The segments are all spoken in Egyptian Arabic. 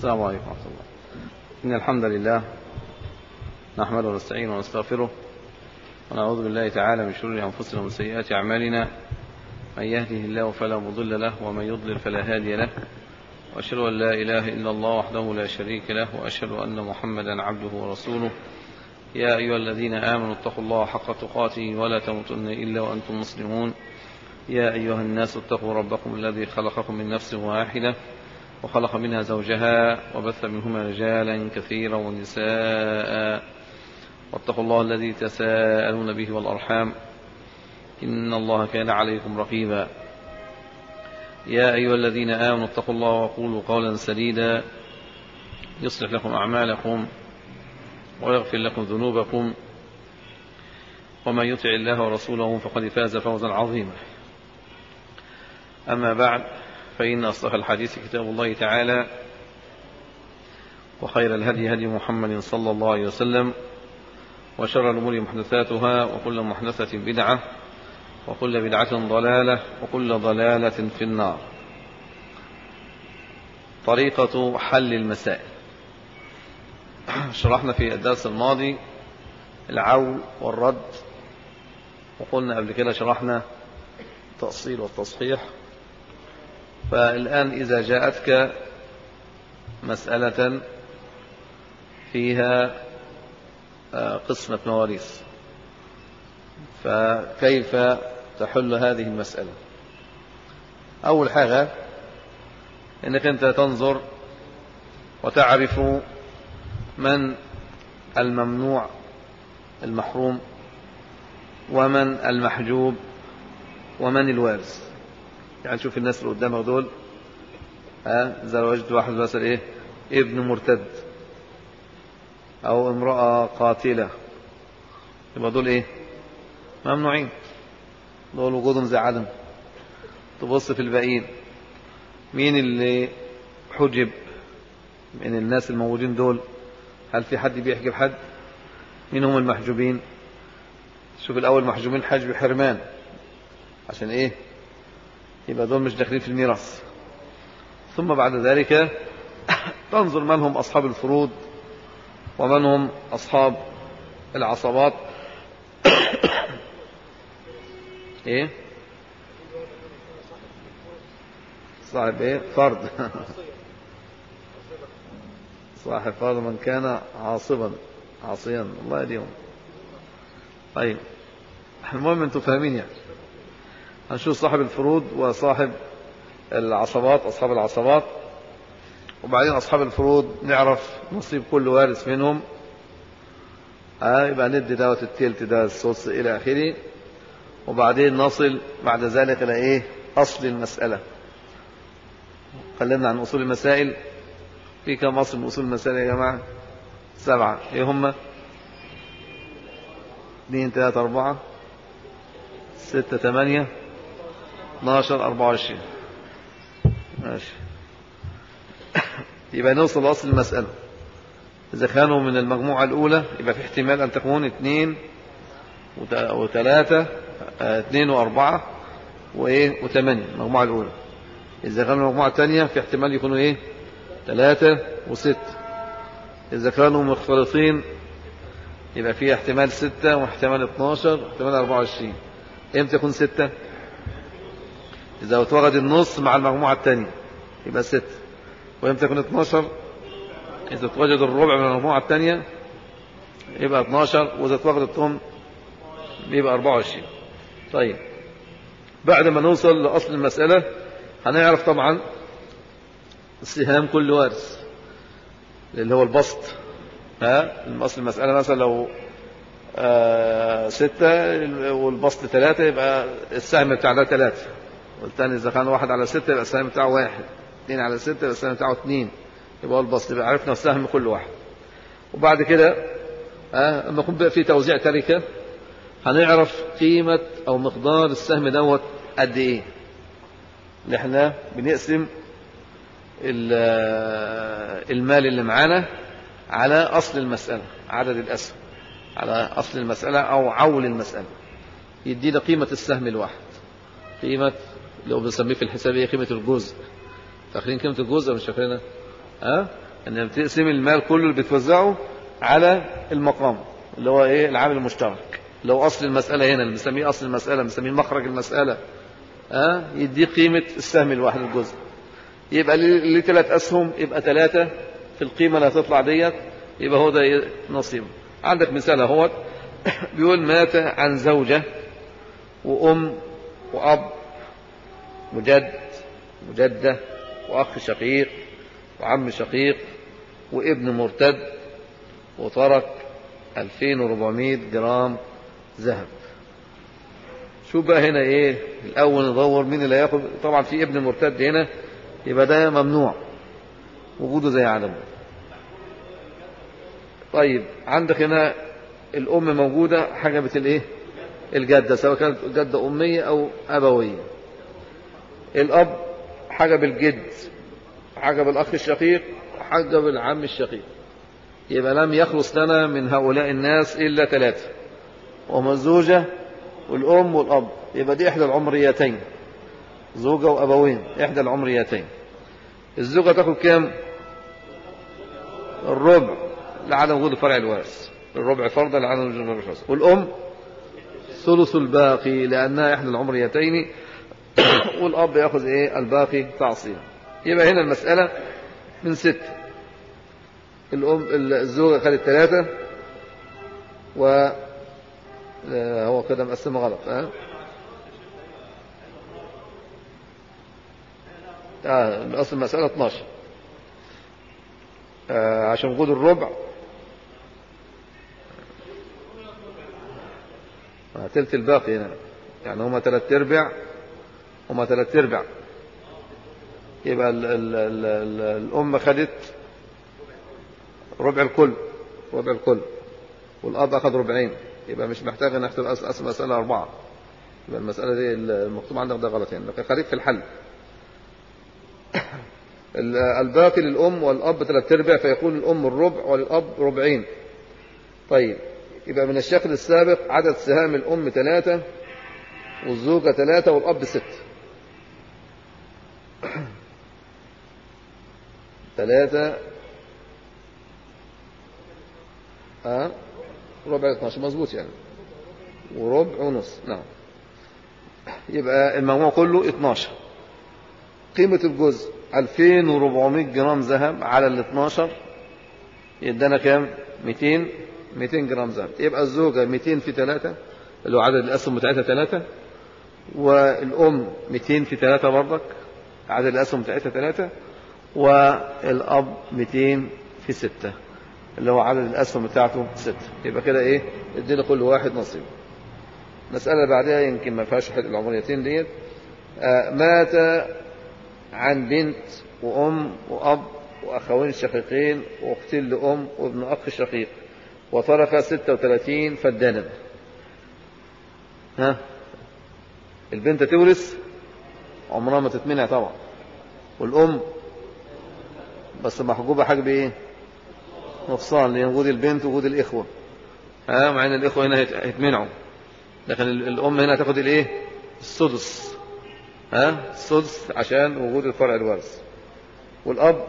السلام عليكم ورحمة الله إن الحمد لله نحمده ونستعينه ونستغفره ونعوذ بالله تعالى من شرور أنفسنا ومن سيئات أعمالنا من يهده الله فلا مضل له ومن يضلل فلا هادي له وأشهد أن لا إله إلا الله وحده لا شريك له وأشهد أن محمدا عبده ورسوله يا أيها الذين آمنوا اتقوا الله حق تقاته ولا تموتن إلا وأنتم مسلمون يا أيها الناس اتقوا ربكم الذي خلقكم من نفس واحدة وخلق منها زوجها وبث منهما رجالا كثيرا ونساء واتقوا الله الذي تساءلون به والأرحام إن الله كان عليكم رقيبا يا أيها الذين آمنوا اتقوا الله وقولوا قولا سديدا يصلح لكم أعمالكم ويغفر لكم ذنوبكم ومن يطع الله ورسوله فقد فاز فوزا عظيما أما بعد فإن أصدق الحديث كتاب الله تعالى وخير الهدي هدي محمد صلى الله عليه وسلم وشر الأمور محدثاتها وكل محدثة بدعة وكل بدعة ضلالة وكل ضلالة في النار طريقة حل المسائل شرحنا في الدرس الماضي العول والرد وقلنا قبل كده شرحنا التأصيل والتصحيح فالآن إذا جاءتك مسألة فيها قسمة مواريث فكيف تحل هذه المسألة أول حاجة أنك أنت تنظر وتعرف من الممنوع المحروم ومن المحجوب ومن الوارث يعني شوف الناس اللي قدامك دول ها إذا وجدت واحد مثلا إيه ابن مرتد أو امرأة قاتلة يبقى دول إيه ممنوعين دول وجودهم زي عدم تبص في الباقيين مين اللي حجب من الناس الموجودين دول هل في حد بيحجب حد مين هم المحجوبين شوف الأول محجوبين حجب حرمان عشان إيه يبقى دول مش داخلين في الميراث ثم بعد ذلك تنظر من هم أصحاب الفروض ومن هم أصحاب العصبات إيه صاحب إيه فرد صاحب فرد من كان عاصبا عاصيا الله يديهم طيب المهم انتم فاهمين يعني هنشوف صاحب الفروض وصاحب العصبات أصحاب العصبات وبعدين أصحاب الفروض نعرف نصيب كل وارث منهم آه يبقى ندي دوت التلت ده السدس إلى آخره وبعدين نصل بعد ذلك إلى إيه أصل المسألة اتكلمنا عن أصول المسائل في كم أصل من أصول المسائل يا جماعة سبعة إيه هم اثنين ثلاثة أربعة ستة ثمانية 12 24 ماشي يبقى نوصل لأصل المسألة إذا كانوا من المجموعة الأولى يبقى في احتمال أن تكون اثنين وثلاثة اثنين وأربعة وإيه وثمانية المجموعة الأولى إذا كانوا المجموعة الثانية في احتمال يكونوا إيه ثلاثة وستة إذا كانوا مختلطين يبقى في احتمال ستة واحتمال 12 واحتمال 24 امتى يكون ستة إذا اتوجد النص مع المجموعة الثانية يبقى ستة وإمتى يكون 12 إذا اتوجد الربع من المجموعة الثانية يبقى 12 وإذا اتوجد الثمن يبقى 24 طيب بعد ما نوصل لأصل المسألة هنعرف طبعا السهام كل وارث اللي هو البسط ها أصل المسألة مثلا لو آه ستة والبسط ثلاثة يبقى السهم بتاع ده ثلاثة والثاني إذا كان واحد على ستة يبقى السهم بتاعه واحد اثنين على ستة يبقى السهم بتاعه اثنين يبقى هو البسط يبقى عرفنا السهم كل واحد وبعد كده آه لما يكون بقى في توزيع تركة هنعرف قيمة أو مقدار السهم دوت قد إيه اللي احنا بنقسم المال اللي معانا على أصل المسألة عدد الأسهم على أصل المسألة أو عول المسألة يدينا قيمة السهم الواحد قيمة اللي هو بنسميه في الحساب ايه قيمة الجزء فاكرين قيمة الجزء مش فاكرينها ها ان بتقسم المال كله اللي بتوزعه على المقام اللي هو ايه العامل المشترك اللي هو اصل المساله هنا اللي بنسميه اصل المساله بنسميه مخرج المساله ها أه؟ يديه قيمه السهم الواحد الجزء يبقى اللي ثلاث اسهم يبقى ثلاثه في القيمه اللي هتطلع ديت يبقى هو ده نصيبه عندك مثال اهوت بيقول مات عن زوجه وام واب وجد وجده واخ شقيق وعم شقيق وابن مرتد وترك 2400 جرام ذهب شوف بقى هنا ايه الاول ندور مين اللي هياخد طبعا في ابن مرتد هنا يبقى ده ممنوع وجوده زي عدمه طيب عندك هنا الام موجوده حجبت الايه الجده سواء كانت جده اميه او ابويه الاب حجب الجد حجب الاخ الشقيق وحجب العم الشقيق يبقى لم يخلص لنا من هؤلاء الناس الا ثلاثه وهم الزوجه والام والاب يبقى دي احدى العمريتين زوجه وابوين احدى العمريتين الزوجه تاخد كام الربع لعدم وجود فرع الوارث الربع فرضا لعدم وجود فرع الوارث والام ثلث الباقي لانها احدى العمريتين والاب ياخذ ايه الباقي تعصيبا يبقى هنا المساله من ست الام الزوجه خدت ثلاثه و هو كده مقسمه غلط ها اه اصل المساله 12 آه عشان وجود الربع آه تلت الباقي هنا يعني هما ثلاث ارباع هما ثلاث ارباع يبقى ال ال ال ال الام خدت ربع الكل ربع الكل والاب اخذ ربعين يبقى مش محتاج ان احسب اصل مساله اربعه يبقى المساله دي المكتوب عندك ده غلط يعني لكن خليك في الحل الباقي للأم والأب ثلاث أرباع فيكون الأم الربع والأب ربعين طيب يبقى من الشكل السابق عدد سهام الأم ثلاثة والزوجة ثلاثة والأب ست ثلاثة اه ربع 12 مظبوط يعني وربع ونص نعم يبقى المجموع كله 12 قيمة الجزء 2400 جرام ذهب على ال 12 يدانا كام 200 200 جرام ذهب يبقى الزوجة 200 في 3 اللي هو عدد الأسهم بتاعتها 3 والأم 200 في 3 برضك عدد الأسهم بتاعتها 3 والأب 200 في 6 اللي هو عدد الأسهم بتاعته 6 يبقى كده إيه ادينا كل واحد نصيب المسألة اللي بعدها يمكن ما فيهاش العمريتين ديت آه مات عن بنت وأم وأب وأخوين شقيقين وأختين لأم وابن أخ شقيق وترك 36 فدانا ها البنت تورث عمرها ما تتمنع طبعا والأم بس محجوبة حجب ايه نقصان لوجود البنت وجود الإخوة ها مع ان الإخوة هنا هيتمنعوا لكن الأم هنا هتاخد الايه السدس ها السدس عشان وجود الفرع الوارث والأب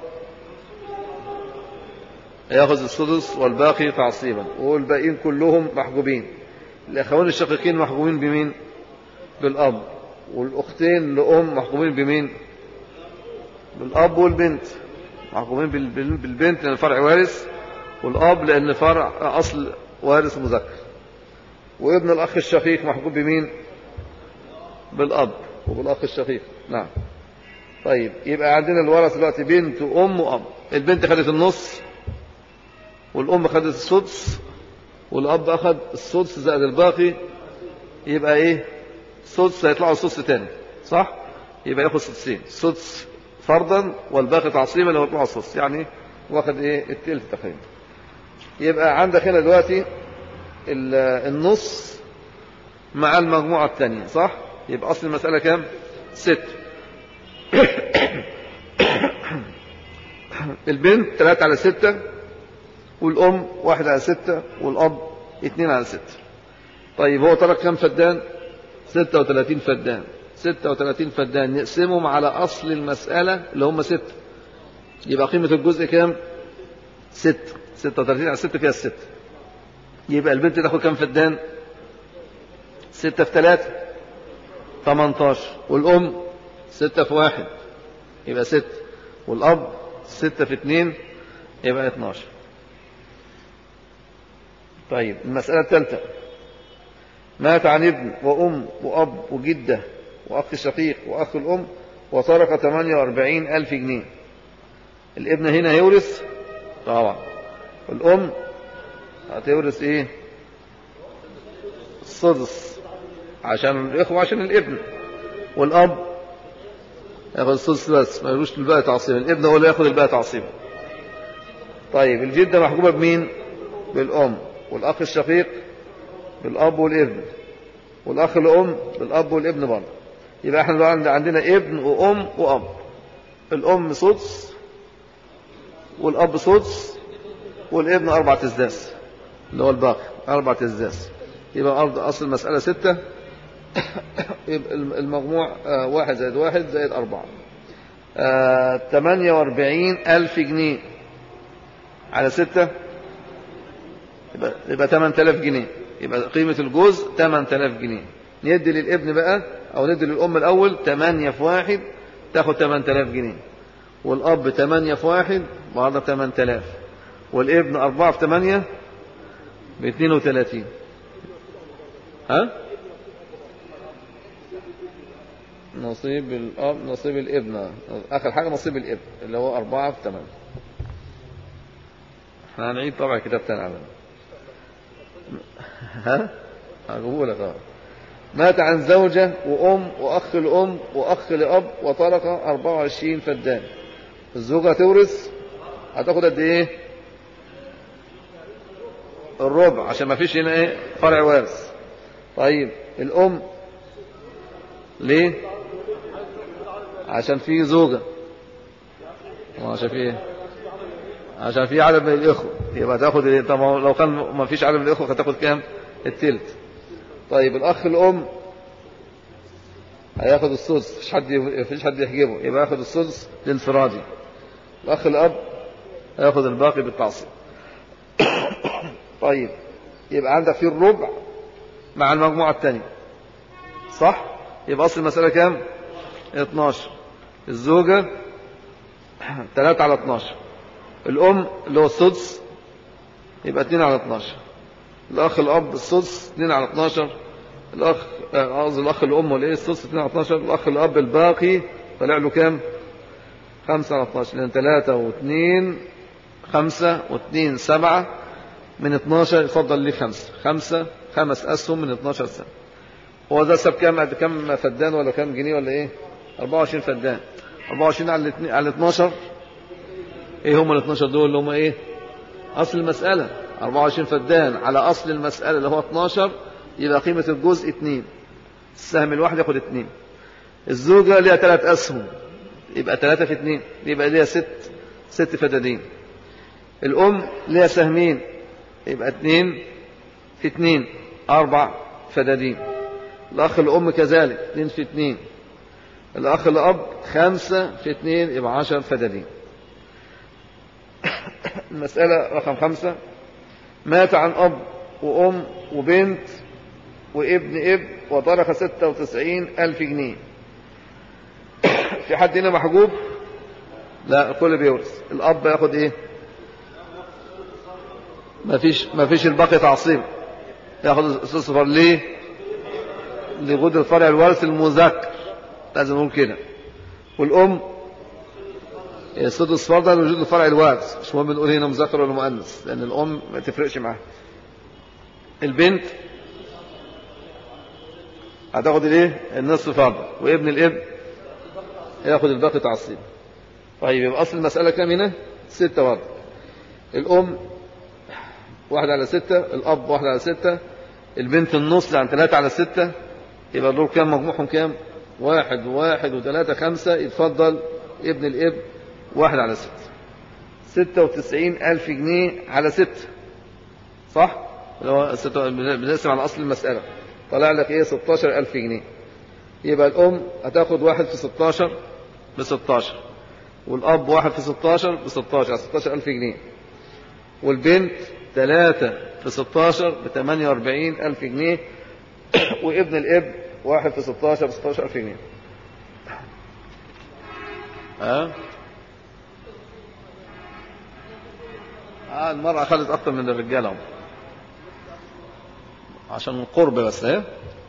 ياخذ السدس والباقي تعصيبا والباقيين كلهم محجوبين الأخوين الشقيقين محجوبين بمين بالأب والأختين لأم محجوبين بمين بالأب والبنت محجوبين بالبنت لأن الفرع وارث والأب لأن فرع أصل وارث مذكر وابن الأخ الشقيق محجوب بمين بالأب وبالأخ الشقيق نعم طيب يبقى عندنا الورث دلوقتي بنت وأم وأب البنت خدت النص والأم خدت السدس والأب أخذ السدس زائد الباقي يبقى إيه سدس هيطلعوا سدس تاني صح يبقى ياخد سدسين سدس فرضا والباقي تعصيبا لو يطلعوا سدس يعني واخد إيه التلت تقريبا يبقى عندك هنا دلوقتي النص مع المجموعة الثانية صح يبقى أصل المسألة كام ست البنت ثلاثة على ستة والأم واحد على ستة والأب اثنين على ستة طيب هو ترك كم فدان ستة وثلاثين فدان ستة وثلاثين فدان نقسمهم على أصل المسألة اللي هم ستة يبقى قيمة الجزء كام ست ستة وثلاثين على ستة فيها الست يبقى البنت تاخد كام فدان ستة في ثلاثة تمنتاشر والأم ستة في واحد يبقى ست والأب ستة في اتنين يبقى اتناشر طيب المسألة الثالثة مات عن ابن وأم وأب وجدة وأخ شقيق وأخ الأم وترك 48 ألف جنيه الابن هنا هيورث طبعا الأم هتورث إيه السدس عشان الإخوة عشان الابن والأب ياخد السدس بس ما يقولوش الباقي تعصيبا الابن هو اللي ياخد الباقي تعصيبا طيب الجدة محجوبة بمين بالأم والأخ الشقيق بالأب والابن والأخ الأم بالأب والابن برضه يبقى احنا دلوقتي عندنا ابن وأم وأب الأم سدس والأب سدس والابن أربعة أسداس اللي هو الباقي أربعة أسداس يبقى أرض أصل المسألة ستة يبقى المجموع آه، واحد زائد واحد زائد أربعة آه، تمانية واربعين ألف جنيه على ستة يبقى, يبقى 8000 جنيه يبقى قيمة الجزء 8000 جنيه ندي للابن بقى أو ندي للأم الأول 8 في واحد تاخد 8000 جنيه والأب 8 في واحد برضه 8000 والابن 4 في 8 ب 32 ها نصيب الأب نصيب الابن آخر حاجة نصيب الابن اللي هو 4 في 8 هنعيد طبعا كتاب تاني على ها هقول لك اه مات عن زوجة وأم وأخ لأم وأخ لأب وطلق 24 فدان الزوجة تورث هتاخد قد إيه الربع عشان ما فيش هنا إيه فرع وارث طيب الأم ليه عشان في زوجة عشان في إيه عشان في عدد من الإخوة يبقى تاخد إيه طب لو كان ما فيش عدد من الإخوة هتاخد كام التلت طيب الأخ الأم هياخد السدس مفيش حد مفيش حد يحجبه يبقى ياخد السدس للانفرادي الأخ الأب هياخد الباقي بالتعصيب طيب يبقى عندك في الربع مع المجموعة الثانية صح يبقى أصل المسألة كام 12 الزوجة 3 على 12 الأم اللي هو السدس يبقى 2 على 12 الأخ الأب السدس 2 على 12 الأخ قصدي الأخ الأم ولا إيه السدس 2 على 12 الأخ الأب الباقي طلع له كام 5 على 12 لأن 3 و2 5 و2 7 من 12 يفضل لي 5 5 خمس أسهم من 12 سنة هو ده ساب كام كام فدان ولا كام جنيه ولا إيه 24 فدان 24 على على 12 ايه هم ال 12 دول اللي هم ايه اصل المسألة 24 فدان على اصل المسألة اللي هو 12 يبقى قيمة الجزء 2 السهم الواحد ياخد 2 الزوجة ليها ثلاث اسهم يبقى 3 في 2 يبقى ليها ست ست فدادين الام ليها سهمين يبقى 2 في 2 اربع فدادين الاخ الام كذلك 2 في 2 الاخ الاب 5 في 2 يبقى 10 فدادين المسألة رقم خمسة مات عن أب وأم وبنت وابن ابن وترك ستة وتسعين ألف جنيه في حد هنا محجوب لا الكل بيورث الأب ياخد إيه ما فيش ما فيش الباقي تعصيب ياخد الصفر ليه لغد الفرع الوارث المذكر لازم نقول كده والأم السدس فرضا لوجود الفرع الوارث مش مهم نقول هنا مذكر ولا مؤنث لأن الأم ما تفرقش معاها البنت هتاخد الايه النصف فرضا وابن الابن ياخد الباقي تعصيب طيب يبقى أصل المسألة كام هنا ستة فرض الأم واحد على ستة الأب واحد على ستة البنت النص عن ثلاثة على ستة يبقى دول كام مجموعهم كام واحد وواحد وثلاثة خمسة يتفضل ابن الابن واحد على ستة ستة وتسعين ألف جنيه على ستة صح؟ بنقسم على أصل المسألة طلع لك إيه ستاشر ألف جنيه يبقى الأم هتاخد واحد في ستاشر بستاشر والأب واحد في ستاشر بستاشر ستاشر ألف جنيه والبنت ثلاثة في 16 ب 48 ألف جنيه وابن الاب واحد في 16 ب 16 ألف جنيه ها آه المرأة خدت أكتر من الرجالة عشان القرب بس ايه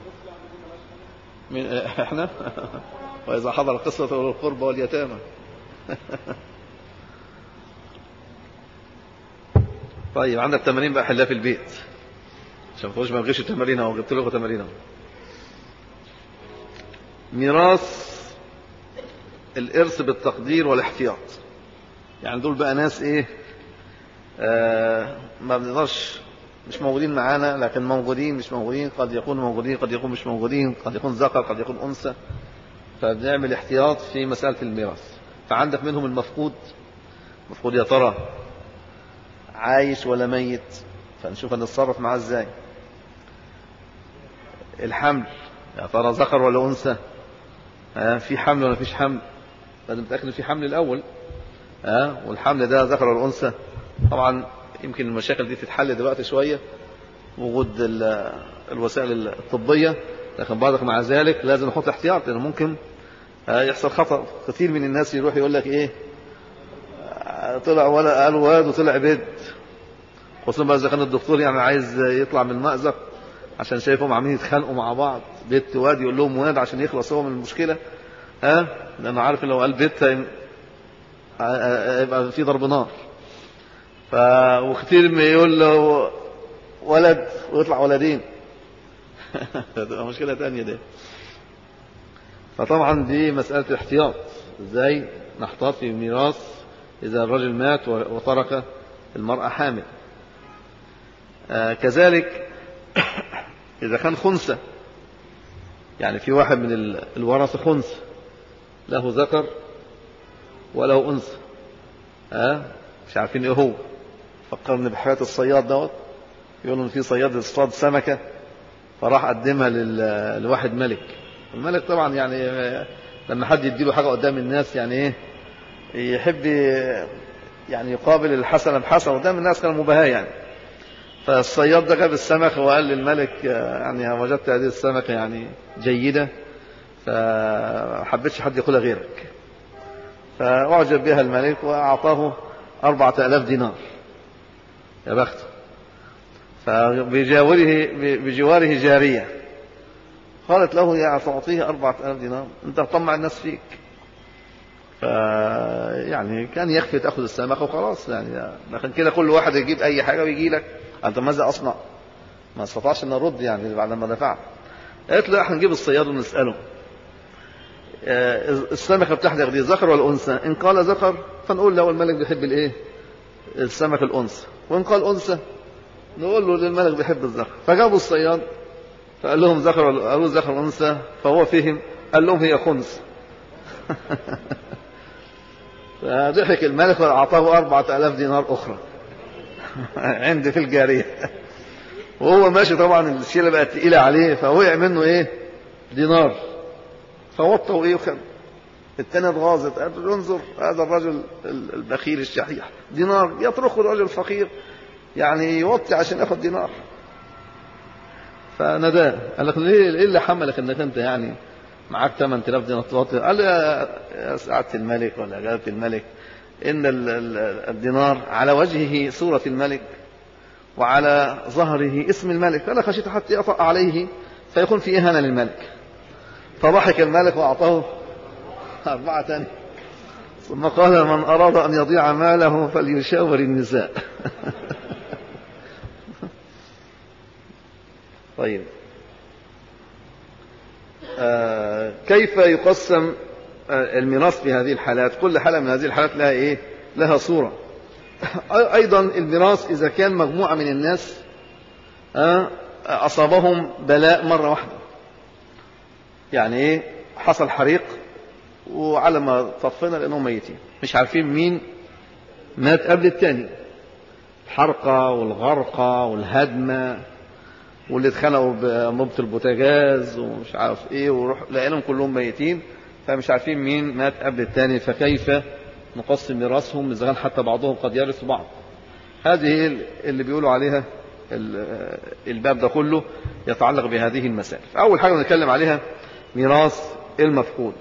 من احنا وإذا حضر قصة القرب واليتامى طيب عندك تمارين بقى حلها في البيت عشان ما تخش ما تغش التمارين اهو جبت لكم تمارين اهو ميراث الإرث بالتقدير والاحتياط يعني دول بقى ناس إيه آه ما بنقدرش مش موجودين معانا لكن موجودين مش موجودين قد يكونوا موجودين قد يكون مش موجودين قد يكون ذكر قد يكون أنثى فبنعمل احتياط في مسألة الميراث فعندك منهم المفقود مفقود يا ترى عايش ولا ميت فنشوف هنتصرف معاه ازاي الحمل يا ترى ذكر ولا أنثى آه في حمل ولا فيش حمل لازم نتأكد في حمل الأول آه والحمل ده ذكر ولا أنثى طبعا يمكن المشاكل دي تتحل دلوقتي شوية وجود الوسائل الطبية لكن بعضك مع ذلك لازم نحط احتياط لأنه ممكن يحصل خطأ كثير من الناس يروح يقول لك ايه طلع ولا قال واد وطلع بيت خصوصا بقى اذا كان الدكتور يعني عايز يطلع من المأزق عشان شايفهم عاملين يتخانقوا مع بعض بيت واد يقول لهم واد عشان يخلص هو من المشكلة ها لانه عارف لو قال بيت يبقى في ضرب نار ف وكثير ما يقول له ولد ويطلع ولدين تبقى مشكلة تانية دي فطبعا دي مسألة احتياط ازاي نحتاط في ميراث إذا الرجل مات وترك المرأة حامل آه كذلك إذا كان خنثى يعني في واحد من الورثة خنثى له ذكر وله أنثى آه مش عارفين إيه هو فكرني بحكاية الصياد دوت يقولوا إن في صياد اصطاد سمكة فراح قدمها لواحد ملك الملك طبعا يعني لما حد يديله حاجة قدام الناس يعني ايه يحب يعني يقابل الحسنة بحسنة قدام الناس كان مباهاة يعني فالصياد ده جاب السمك وقال للملك يعني وجدت هذه السمكة يعني جيدة فحبتش حد ياكلها غيرك فأعجب بها الملك وأعطاه أربعة آلاف دينار يا بخته فبجواره بجواره جارية قالت له يا تعطيه أربعة آلاف دينار أنت تطمع الناس فيك ف يعني كان يكفي تأخذ السمكة وخلاص يعني لكن كده كل واحد يجيب أي حاجة ويجي لك أنت ماذا أصنع ما استطاعش أن نرد يعني بعد ما دفعت قالت له احنا نجيب الصياد ونسأله السمكة بتاعتك دي ذكر ولا أنثى إن قال ذكر فنقول له الملك بيحب الإيه السمك الأنثى وإن قال أنثى نقول له الملك بيحب الذكر فجابوا الصياد فقال لهم ذكر قالوا ذكر أنثى فهو فهم قال لهم هي خنث فضحك الملك وأعطاه أربعة آلاف دينار أخرى عندي في الجارية وهو ماشي طبعا الشيلة بقت تقيلة عليه فوقع منه إيه دينار فوطى وإيه وخد التاني اتغاظت قال انظر هذا الرجل البخيل الشحيح دينار يتركه الرجل الفقير يعني يوطي عشان ياخد دينار فنداه قال لك ليه ايه اللي حملك انك انت يعني معاك 8000 دينار توطي قال يا سعاده الملك ولا جلاله الملك ان الدينار على وجهه صوره الملك وعلى ظهره اسم الملك فانا خشيت حتى يطأ عليه فيكون في اهانه للملك فضحك الملك واعطاه اربعه ثانيه ثم قال من اراد ان يضيع ماله فليشاور النساء طيب آه كيف يقسم آه الميراث في هذه الحالات كل حالة من هذه الحالات لها إيه لها صورة أيضا الميراث إذا كان مجموعة من الناس آه أصابهم بلاء مرة واحدة يعني إيه حصل حريق وعلى ما طفينا لأنهم ميتين مش عارفين مين مات قبل التاني الحرقة والغرقة والهدمة واللي اتخانقوا بمبة البوتاجاز ومش عارف ايه وروح لقيناهم كلهم ميتين فمش عارفين مين مات قبل التاني فكيف نقسم ميراثهم اذا كان حتى بعضهم قد يرث بعض هذه اللي بيقولوا عليها الباب ده كله يتعلق بهذه المسائل أول حاجة نتكلم عليها ميراث المفقود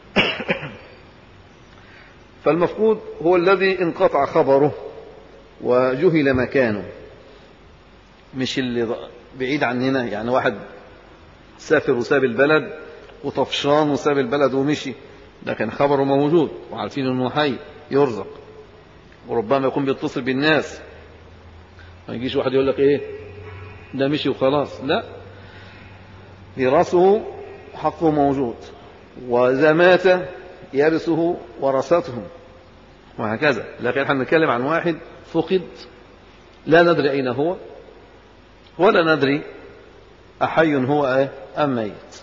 فالمفقود هو الذي انقطع خبره وجهل مكانه مش اللي بعيد عننا يعني واحد سافر وساب البلد وطفشان وساب البلد ومشي لكن خبره موجود وعارفين انه حي يرزق وربما يكون بيتصل بالناس ما يجيش واحد يقول لك ايه ده مشي وخلاص لا ميراثه حقه موجود وإذا مات يرثه ورثته وهكذا لكن احنا بنتكلم عن واحد فقد لا ندري أين هو ولا ندري أحي هو أم ميت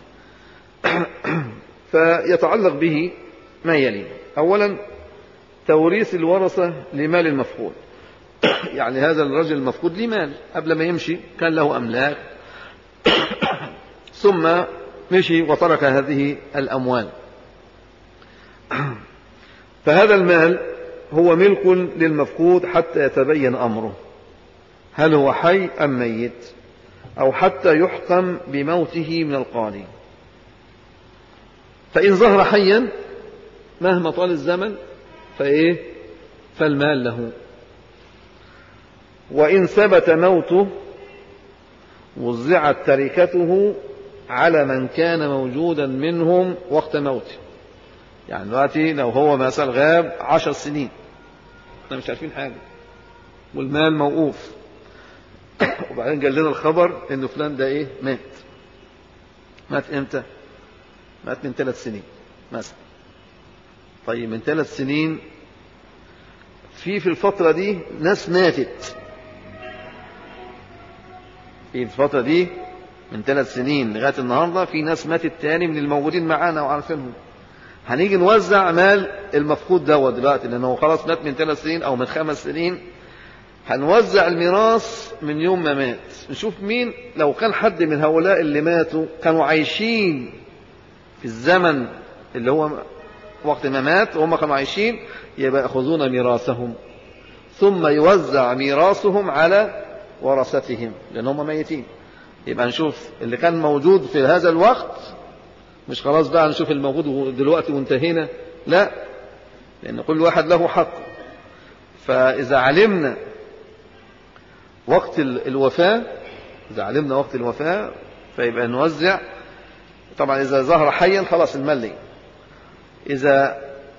فيتعلق به ما يلي أولا توريث الورثة لمال المفقود يعني هذا الرجل المفقود ليه مال قبل ما يمشي كان له أملاك ثم مشي وترك هذه الأموال فهذا المال هو ملك للمفقود حتى يتبين أمره هل هو حي أم ميت أو حتى يحكم بموته من القاضي فإن ظهر حيا مهما طال الزمن فإيه فالمال له وإن ثبت موته وزعت تركته على من كان موجودا منهم وقت موته يعني دلوقتي لو هو مثلا غاب عشر سنين احنا مش عارفين حاجة والمال موقوف وبعدين قال لنا الخبر ان فلان ده ايه مات مات امتى مات من ثلاث سنين مثلا طيب من ثلاث سنين في في الفترة دي ناس ماتت في الفترة دي من ثلاث سنين لغاية النهاردة في ناس ماتت تاني من الموجودين معانا وعارفينهم هنيجي نوزع مال المفقود دوت دلوقتي لأنه خلاص مات من ثلاث سنين أو من خمس سنين هنوزع الميراث من يوم ما مات نشوف مين لو كان حد من هؤلاء اللي ماتوا كانوا عايشين في الزمن اللي هو وقت ما مات وهم كانوا عايشين يبقى يأخذون ميراثهم ثم يوزع ميراثهم على ورثتهم لأن هم ميتين يبقى نشوف اللي كان موجود في هذا الوقت مش خلاص بقى نشوف الموجود دلوقتي وانتهينا لا لأن كل واحد له حق فإذا علمنا وقت الوفاة إذا علمنا وقت الوفاة فيبقى نوزع طبعا إذا ظهر حيا خلاص المال لي إذا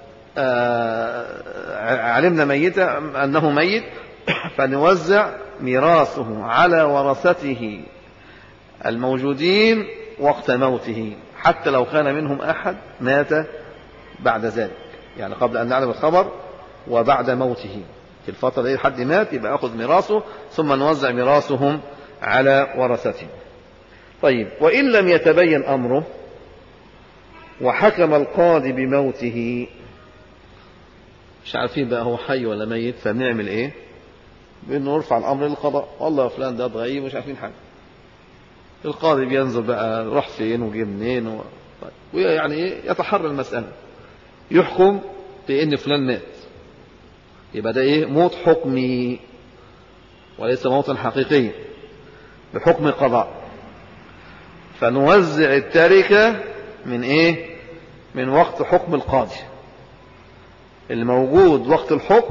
علمنا ميتا أنه ميت فنوزع ميراثه على ورثته الموجودين وقت موته حتى لو كان منهم أحد مات بعد ذلك يعني قبل أن نعلم الخبر وبعد موته في الفترة دي حد مات يبقى أخذ ميراثه ثم نوزع ميراثهم على ورثته طيب وإن لم يتبين أمره وحكم القاضي بموته مش عارفين بقى هو حي ولا ميت فبنعمل ايه بانه نرفع الامر للقضاء والله فلان ده ضعيف مش عارفين حاجه القاضي بينظر بقى روح فين وجي منين و... طيب. ويعني ايه يتحرى المساله يحكم بان فلان مات يبقى ده ايه موت حكمي وليس موتا حقيقيا بحكم قضاء فنوزع التركة من ايه من وقت حكم القاضي الموجود وقت الحكم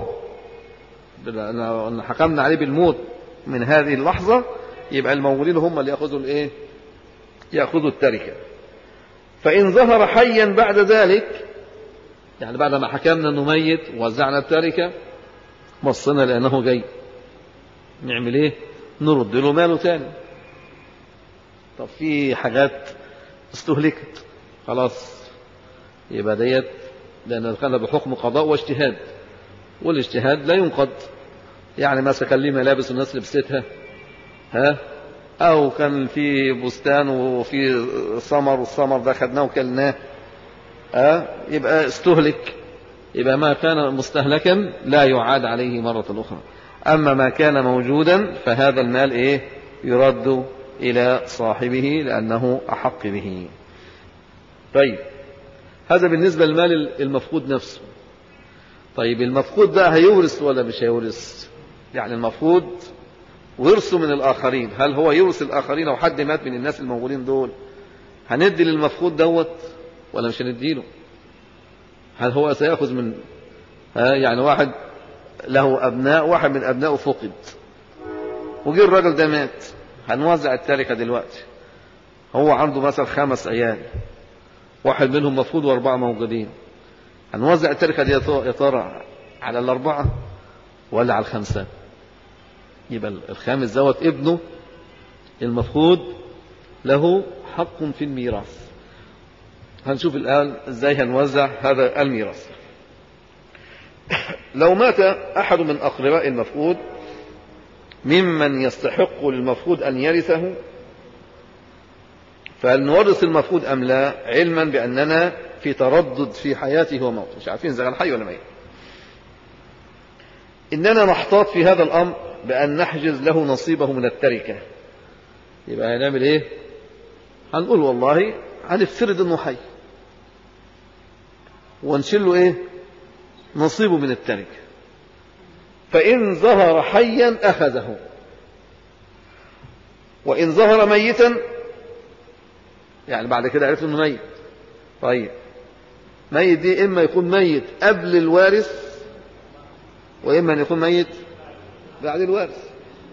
ان حكمنا عليه بالموت من هذه اللحظة يبقى الموجودين هم اللي يأخذوا الايه يأخذوا التركة فإن ظهر حيا بعد ذلك يعني بعد ما حكمنا انه ميت ووزعنا التركة بصينا لأنه جاي نعمل ايه نرد له ماله تاني طب في حاجات استهلكت خلاص يبقى ديت لأن كان بحكم قضاء واجتهاد والاجتهاد لا ينقض يعني مثلا كان ليه ملابس الناس لبستها ها أو كان في بستان وفي ثمر والثمر ده خدناه وكلناه ها يبقى استهلك يبقى ما كان مستهلكا لا يعاد عليه مرة أخرى أما ما كان موجودا فهذا المال إيه يرد إلى صاحبه لأنه أحق به طيب هذا بالنسبة للمال المفقود نفسه طيب المفقود ده هيورث ولا مش هيورث يعني المفروض ورثه من الآخرين هل هو يورث الآخرين أو حد مات من الناس الموجودين دول هندي للمفقود دوت ولا مش هنديله هل هو سيأخذ من ها يعني واحد له أبناء واحد من أبنائه فقد وجي الراجل ده مات هنوزع التركة دلوقتي هو عنده مثلا خمس عيال واحد منهم مفقود وأربعة موجودين هنوزع التركة دي يا ترى على الأربعة ولا على الخمسة يبقى الخامس دوت ابنه المفقود له حق في الميراث هنشوف الآن ازاي هنوزع هذا الميراث لو مات أحد من أقرباء المفقود ممن يستحق للمفقود أن يرثه فهل نورث المفقود أم لا علما بأننا في تردد في حياته وموته مش عارفين إذا كان حي ولا ميت إننا نحتاط في هذا الأمر بأن نحجز له نصيبه من التركة يبقى هنعمل إيه هنقول والله هنفترض إنه حي ونشيل له إيه نصيبه من التركة فإن ظهر حيا أخذه وإن ظهر ميتا يعني بعد كده عرفت انه ميت طيب ميت دي اما يكون ميت قبل الوارث واما ان يكون ميت بعد الوارث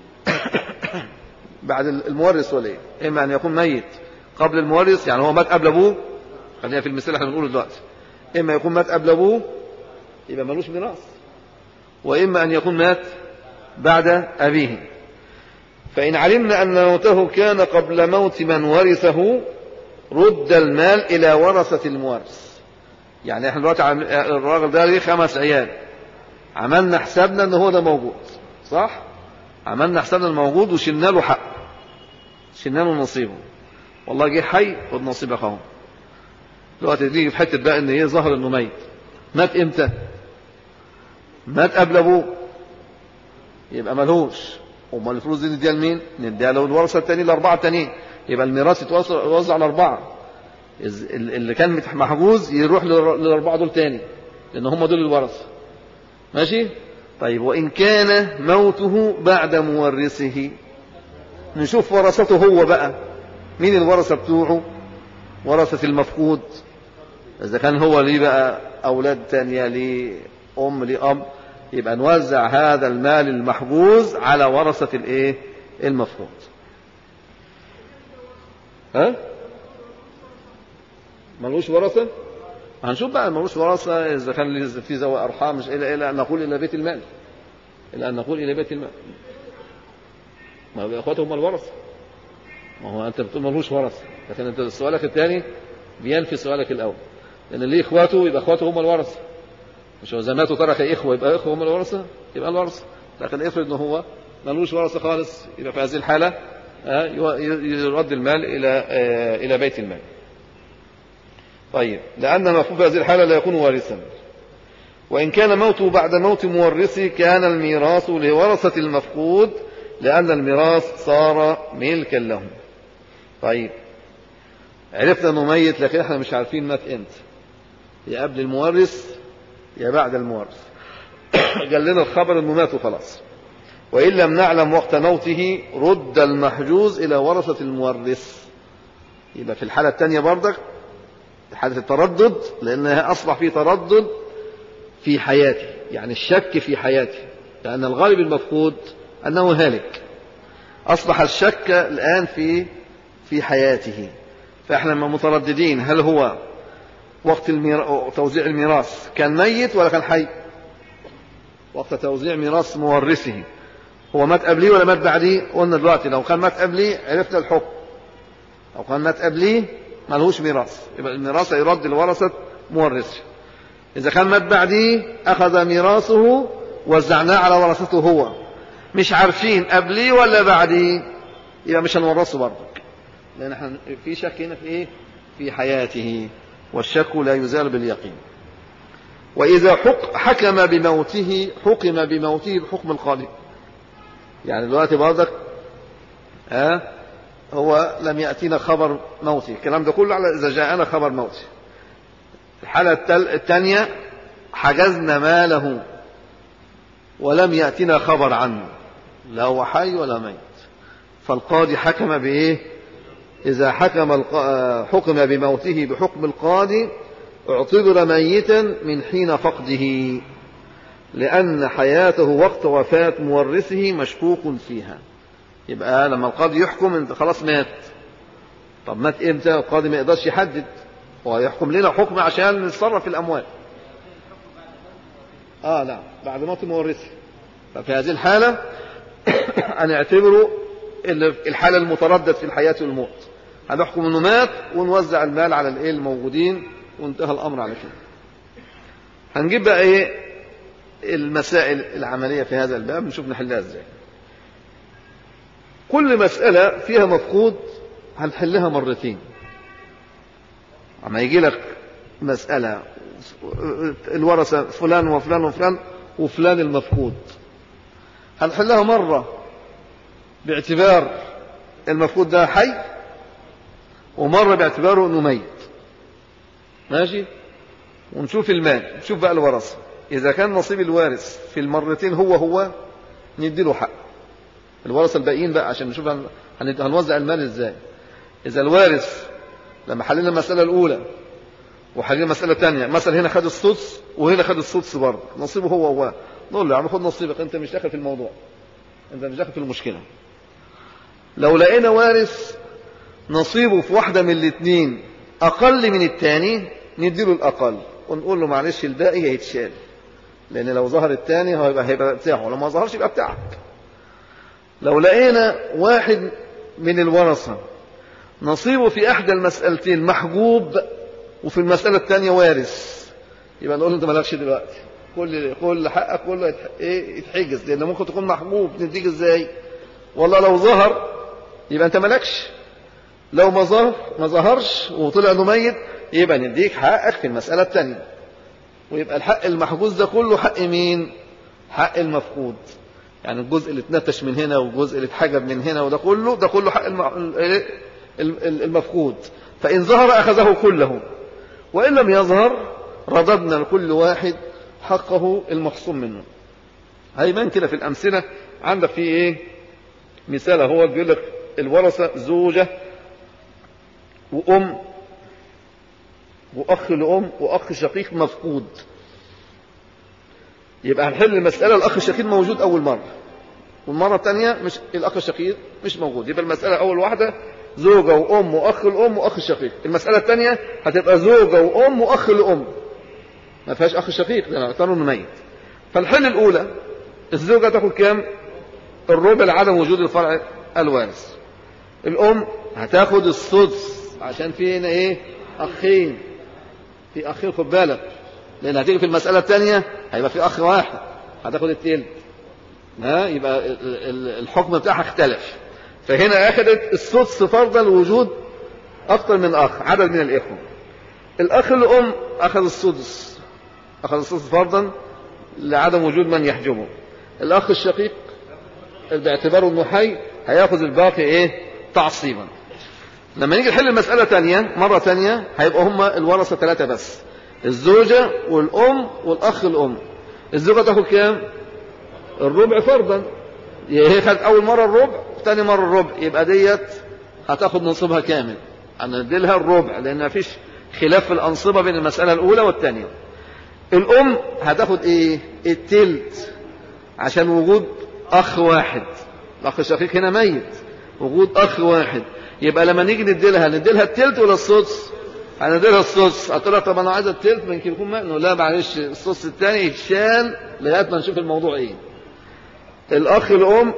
بعد المورث ولا ايه اما ان يكون ميت قبل المورث يعني هو مات قبل ابوه خلينا في المثال احنا بنقوله دلوقتي اما يكون مات قبل ابوه يبقى ملوش ميراث واما ان يكون مات بعد ابيه فان علمنا ان موته كان قبل موت من ورثه رد المال إلى ورثة المورث يعني احنا دلوقتي الراجل ده ليه خمس عيال عملنا حسابنا ان هو ده موجود صح عملنا حسابنا الموجود وشلنا له حق شلنا له نصيبه والله جه حي خد نصيبك اهو دلوقتي تيجي في حته بقى ان ايه ظهر انه ميت مات امتى مات قبل ابوه يبقى ملهوش امال الفلوس دي نديها لمين نديها له الورثه التانيين الاربعه التانيين يبقى الميراث يتوزع على أربعة اللي كان محجوز يروح للأربعة دول تاني لأن هم دول الورثة ماشي طيب وإن كان موته بعد مورثه نشوف ورثته هو بقى مين الورثة بتوعه ورثة المفقود إذا كان هو ليه بقى أولاد تانية ليه أم ليه أب يبقى نوزع هذا المال المحجوز على ورثة الإيه المفقود ها ملوش ورثة هنشوف بقى ملوش ورثة إذا كان في ذوي أرحام مش إلى إلى أن نقول إلى بيت المال إلى أن نقول إلى بيت المال ما هو إخواته هم الورثة ما هو أنت بتقول ملوش ورثة لكن أنت سؤالك الثاني بينفي سؤالك الأول لأن ليه إخواته يبقى إخواته هم الورثة مش هو زماته ترك إخوة يبقى إخوة هم الورثة يبقى الورثة لكن افرض إن هو ملوش ورثة خالص يبقى في هذه الحالة يرد المال إلى إلى بيت المال طيب لأن مفهوم في هذه الحالة لا يكون وارثا وإن كان موته بعد موت مورثه كان الميراث لورثة المفقود لأن الميراث صار ملكا لهم طيب عرفنا أنه ميت لكن احنا مش عارفين مات امتى يا قبل المورث يا بعد المورث قال لنا الخبر انه مات وخلاص وإن لم نعلم وقت موته رد المحجوز إلى ورثة المورث يبقى في الحالة الثانية بردك حالة التردد لأنها أصبح في تردد في حياته يعني الشك في حياته لأن الغالب المفقود أنه هالك أصبح الشك الآن في في حياته فإحنا مترددين هل هو وقت الميرا... توزيع الميراث كان ميت ولا كان حي وقت توزيع ميراث مورثه هو مات قبليه ولا مات بعديه قلنا دلوقتي لو كان مات قبليه عرفنا الحكم لو كان مات قبليه ملهوش ميراث يبقى الميراث يرد لورثة مورثه إذا كان مات بعديه أخذ ميراثه وزعناه على ورثته هو مش عارفين قبليه ولا بعديه يبقى مش هنورثه برضك لأن احنا في شك هنا في إيه؟ في حياته والشك لا يزال باليقين وإذا حق حكم بموته حكم بموته بحكم القاضي يعني دلوقتي برضك آه هو لم يأتينا خبر موته الكلام ده كله على إذا جاءنا خبر موته الحالة الثانية حجزنا ماله ولم يأتنا خبر عنه لا هو حي ولا ميت فالقاضي حكم بإيه إذا حكم الق... حكم بموته بحكم القاضي اعتبر ميتا من حين فقده لأن حياته وقت وفاة مورثه مشكوك فيها يبقى لما القاضي يحكم انت خلاص مات طب مات امتى القاضي ما يقدرش يحدد هو يحكم لنا حكم عشان نتصرف في الأموال اه لا بعد موت مورثه ففي هذه الحالة هنعتبره الحالة المتردد في الحياة والموت هنحكم انه مات ونوزع المال على الايه الموجودين وانتهى الامر على كده هنجيب بقى ايه المسائل العملية في هذا الباب نشوف نحلها ازاي كل مسألة فيها مفقود هنحلها مرتين اما يجي لك مسألة الورثة فلان وفلان وفلان وفلان المفقود هنحلها مرة باعتبار المفقود ده حي ومرة باعتباره انه ميت ماشي ونشوف المال نشوف بقى الورثة إذا كان نصيب الوارث في المرتين هو هو نديله حق الورثة الباقيين بقى عشان نشوف هنوزع المال ازاي إذا الوارث لما حللنا المسألة الأولى وحللنا مسألة تانية مثلا هنا خد السدس وهنا خد السدس برضه نصيبه هو هو نقول له يا عم خد نصيبك أنت مش داخل في الموضوع أنت مش داخل في المشكلة لو لقينا وارث نصيبه في واحدة من الاثنين أقل من الثاني نديله الأقل ونقول له معلش الباقي هيتشال لأن لو ظهر الثاني هيبقى هيبقى بتاعه لو ما ظهرش يبقى بتاعك لو لقينا واحد من الورثة نصيبه في إحدى المسألتين محجوب وفي المسألة الثانية وارث يبقى نقول له أنت مالكش دلوقتي كل كل حقك كله ايه يتحجز لأن ممكن تكون محجوب نديك إزاي والله لو ظهر يبقى أنت مالكش لو ما ظهر ما ظهرش وطلع انه ميت يبقى نديك حقك في المسألة الثانية ويبقى الحق المحجوز ده كله حق مين حق المفقود يعني الجزء اللي اتنتش من هنا والجزء اللي اتحجب من هنا وده كله ده كله حق المفقود فإن ظهر أخذه كله وإن لم يظهر رددنا لكل واحد حقه المخصوم منه هيبان كده في الأمثلة عندك في إيه مثال هو بيقول لك الورثة زوجة وأم وأخ لأم وأخ شقيق مفقود يبقى هنحل المسألة الأخ الشقيق موجود أول مرة والمرة الثانية مش الأخ الشقيق مش موجود يبقى المسألة أول واحدة زوجة وأم وأخ الأم وأخ الشقيق المسألة الثانية هتبقى زوجة وأم وأخ لأم ما فيهاش أخ شقيق لأن اعتبروا إنه ميت فالحل الأولى الزوجة تاخد كام؟ الربع لعدم وجود الفرع الوارث الأم هتاخد السدس عشان في هنا إيه؟ أخين في أخين خد بالك لأن هتيجي في المسألة الثانية هيبقى في أخ واحد هتاخد التلت ها يبقى الحكم بتاعها اختلف فهنا أخذت السدس فرضا لوجود أكثر من أخ عدد من الإخوة الأخ الأم أخذ السدس أخذ السدس فرضا لعدم وجود من يحجبه الأخ الشقيق باعتباره أنه حي هياخذ الباقي إيه تعصيبا لما نيجي نحل المسألة تانية مرة تانية هيبقى هما الورثة ثلاثة بس الزوجة والأم والأخ الأم الزوجة تاخد كام الربع فرضا هي خدت أول مرة الربع ثاني مرة الربع يبقى ديت هتاخد نصيبها كامل هنديلها الربع لأن مفيش خلاف في الأنصبة بين المسألة الأولى والثانية الأم هتاخد إيه التلت عشان وجود أخ واحد الأخ الشقيق هنا ميت وجود أخ واحد يبقى لما نيجي نديلها نديلها التلت ولا السدس هنديلها السدس قلت لها طب انا عايز التلت ما يمكن يكون مأنه لا معلش السدس الثاني يتشال لغايه ما نشوف الموضوع ايه الاخ الام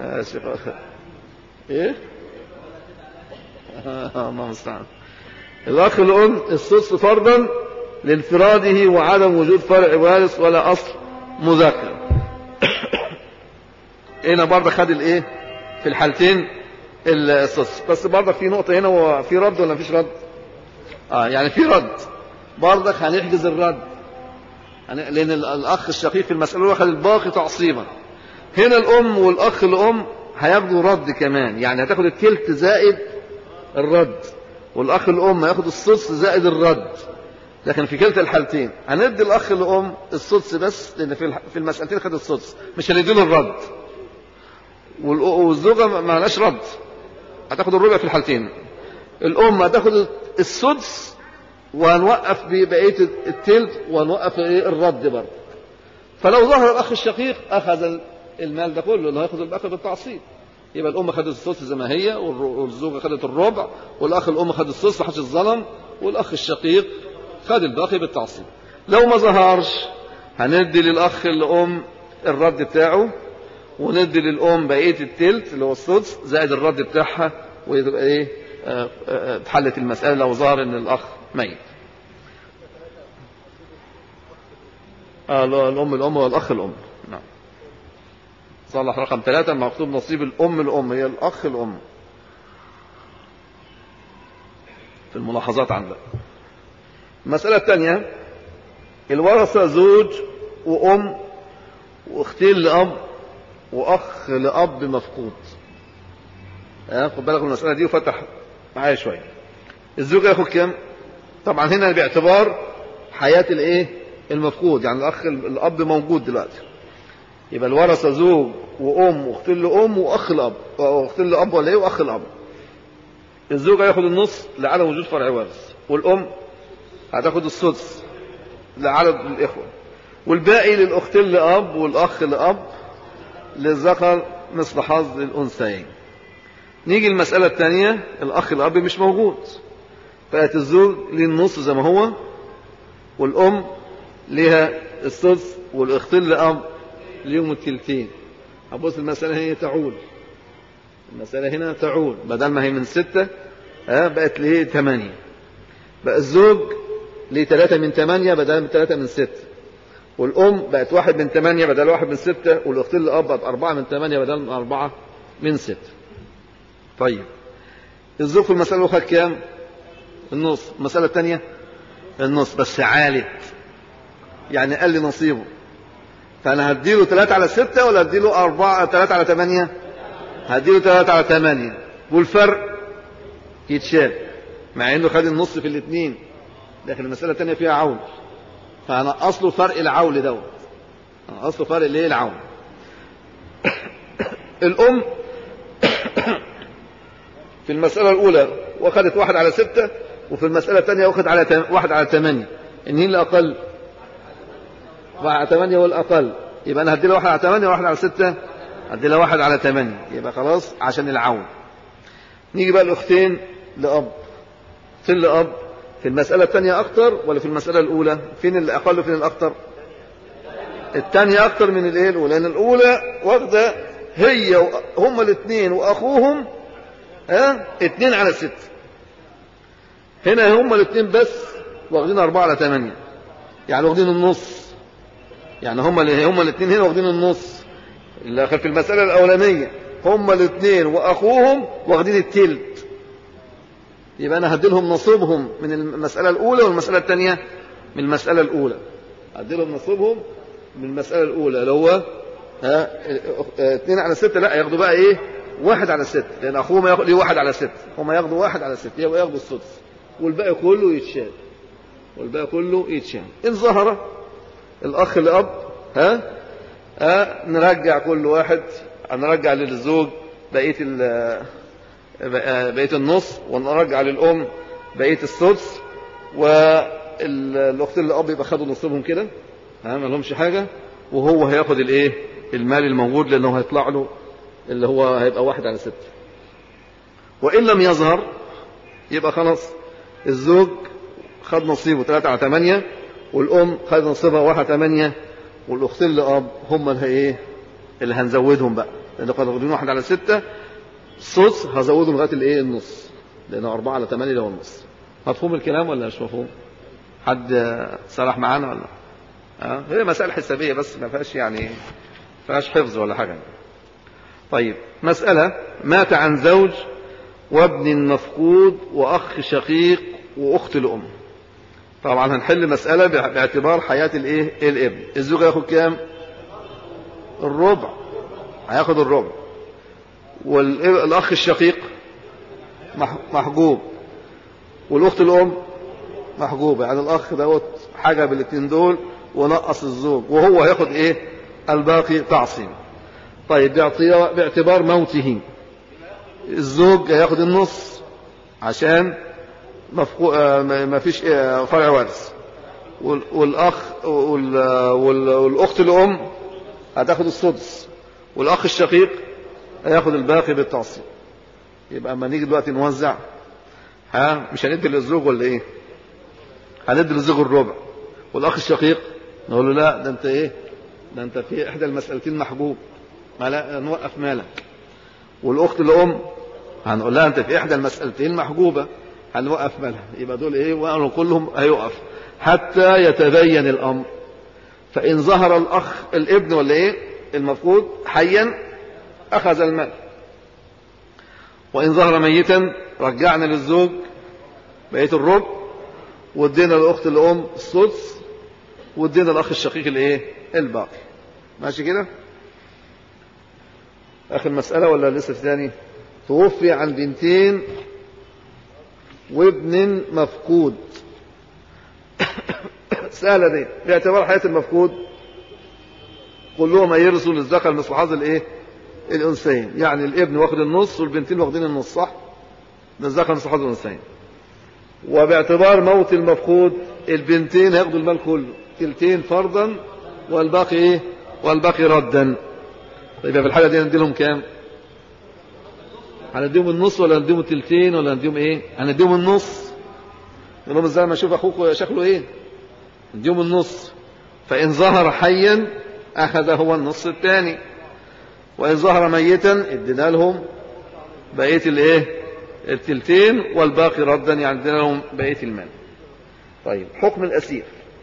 ايه الله المستعان الاخ الام السدس فرضا لانفراده وعدم وجود فرع وارث ولا اصل مذكر هنا برضه خد الايه في الحالتين السدس بس برضه في نقطة هنا وفي رد ولا مفيش رد اه يعني في رد برضك هنحجز الرد لأن الأخ الشقيق في المسألة الأولى خد الباقي تعصيبا هنا الأم والأخ الأم هياخدوا رد كمان يعني هتاخد التلت زائد الرد والأخ الأم هياخد السدس زائد الرد لكن في كلتا الحالتين هندي الاخ الام السدس بس لان في الح- في المسألتين خد السدس مش هندي له الرد والأ- والزوجة ما ما لهاش رد هتاخد الربع في الحالتين الام هتاخد السدس وهنوقف ببقية التلت وهنوقف ايه الرد برضه فلو ظهر الاخ الشقيق اخذ المال ده كله اللي هياخد الاخ بالتعصيب يبقى الام خدت الثلث زي ما هي والر- والزوجه خدت الربع والاخ الام خد الثلث محدش اتظلم والاخ الشقيق خد الباقي بالتعصيب لو ما ظهرش هندي للاخ الام الرد بتاعه وندي للام بقيه التلت اللي هو السدس زائد الرد بتاعها ويبقى ايه آه، آه، اتحلت المساله لو ظهر ان الاخ ميت آه لا، الام الام والاخ الام نعم صلح رقم ثلاثة مكتوب نصيب الأم الأم هي الأخ الأم في الملاحظات عندك المسألة الثانية الورثة زوج وأم وأختين لأب وأخ لأب مفقود ها خد بالك من المسألة دي وفتح معايا شوية الزوج ياخد كام؟ طبعا هنا باعتبار حياة الايه؟ المفقود يعني الأخ الأب موجود دلوقتي يبقى الورثة زوج وأم واختين لأم وأخ لأب واختين لأب ولا إيه وأخ لأب الزوج هياخد النص لعدم وجود فرع وارث والأم هتاخد السدس لعدد الإخوة والباقي للأختين لأب والأخ لأب للذكر مثل حظ الأنثيين نيجي المسألة الثانية الأخ الأب مش موجود فأت الزوج ليه النص زي ما هو والأم ليها السدس والأختين لأب ليهم التلتين هبص المسألة هي تعول المسألة هنا تعول بدل ما هي من ستة ها بقت ليه ثمانية بقى الزوج ليه ثلاثة من ثمانية بدل من ثلاثة من ستة والأم بقت واحد من ثمانية بدل واحد من ستة والأختين الأب بقت أربعة من ثمانية بدل من أربعة من ستة طيب الزوج في المسألة الأخرى كام؟ النص المسألة الثانية النص بس عالت يعني قال لي نصيبه فأنا هديله ثلاثة على ستة ولا هديله أربعة ثلاثة على ثمانية؟ هديله ثلاثة على ثمانية والفرق يتشال مع إنه خد النص في الاثنين لكن المسألة الثانية فيها عول فأنا أصله فرق العول دوت أنا أصله فرق الإيه العول الأم في المسألة الأولى واخدت واحد على ستة وفي المسألة الثانية واخد على تم... واحد على ثمانية إن هي الأقل واحد على ثمانية هو الأقل يبقى أنا هدي له واحد على ثمانية وواحد على ستة هدي له واحد على ثمانية يبقى خلاص عشان العون نيجي بقى الأختين لأب فين لأب في المسألة الثانية أكتر ولا في المسألة الأولى فين الأقل وفين الأكتر الثانية أكتر من الإيه الأولى لأن الأولى واخدة هي و- هما الاثنين وأخوهم ها اتنين على ستة هنا هما الاثنين بس واخدين أربعة على ثمانية يعني واخدين النص يعني هما اللي هما الاثنين هنا واخدين النص اللي في المسألة الأولانية هما الاثنين وأخوهم واخدين التلت يبقى أنا هدي لهم نصيبهم من المسألة الأولى والمسألة الثانية من المسألة الأولى هدي لهم نصيبهم من المسألة الأولى اللي هو ها اه، اثنين على ستة لا ياخدوا بقى إيه واحد على ستة لأن أخوهم ياخد ليه واحد على ستة هما ياخدوا واحد على ستة يبقى ياخدوا السدس والباقي كله يتشال والباقي كله يتشال إن ظهر الأخ الأب ها ها نرجع كل واحد نرجع للزوج بقية ال- بقية النص ونرجع للأم بقية السدس والأخت الأب يبقى خدوا نصيبهم كده ها ما لهمش حاجة وهو هياخد الإيه المال الموجود لأنه هيطلع له اللي هو هيبقى واحد على ستة وإن لم يظهر يبقى خلاص الزوج خد نصيبه ثلاثة على ثمانية والأم خد نصيبها واحد على ثمانية والأختين لأب هم اللي ايه اللي هنزودهم بقى لأن كانوا واخدين واحد على ستة السدس هزودهم لغاية الايه النص لأنه أربعة على ثمانية ده هو النص مفهوم الكلام ولا مش مفهوم؟ حد سرح معانا ولا؟ أه؟ هي مسائل حسابية بس ما فيهاش يعني ما فيهاش حفظ ولا حاجة طيب مسألة مات عن زوج وابن مفقود وأخ شقيق وأخت الأم طبعا هنحل مسألة باعتبار حياة الايه الابن الزوج هياخد كام الربع هياخد الربع والأخ الشقيق مح- محجوب والأخت الأم محجوبة يعني الأخ دوت حاجة بالاثنين دول ونقص الزوج وهو هياخد إيه الباقي تعصيم طيب باعتبار موته الزوج هياخد النص عشان مفقو... ما فيش فرع وارث والأخ وال... وال... والأخت الأم هتاخد السدس والأخ الشقيق هياخد الباقي بالتعصيب يبقى اما نيجي دلوقتي نوزع ها مش هندي للزوج ولا ايه هندي للزوج الربع والاخ الشقيق نقول له لا ده انت ايه ده انت في احدى المسألتين محجوب ما لا نوقف مالك والاخت الام هنقول لها انت في احدى المسألتين محجوبة هنوقف مالها يبقى دول ايه وقالوا كلهم هيقف حتى يتبين الامر فان ظهر الاخ الابن ولا ايه المفقود حيا اخذ المال وإن ظهر ميتا رجعنا للزوج بقية الربع وادينا للأخت الأم السدس وادينا الأخ الشقيق الإيه الباقي ماشي كده آخر مسألة ولا لسه في ثاني توفي عن بنتين وابن مفقود سهلة دي باعتبار حياة المفقود كلهم هيرثوا للذكر مثل حظ الايه الأنثيين يعني الابن واخد النص والبنتين واخدين النص صح ده الذكر مثل حظ الأنثيين وباعتبار موت المفقود البنتين هياخدوا المال كله تلتين فرضا والباقي ايه والباقي ردا طيب في الحالة دي هندي لهم كام هنديهم النص ولا هنديهم التلتين ولا هنديهم ايه هنديهم النص نقول لهم ازاي ما اشوف اخوك شكله ايه نديهم النص فان ظهر حيا اخذ هو النص الثاني وإن ظهر ميتا ادينا لهم بقية الايه التلتين والباقي ردا يعني ادينا لهم بقية المال طيب حكم الأسير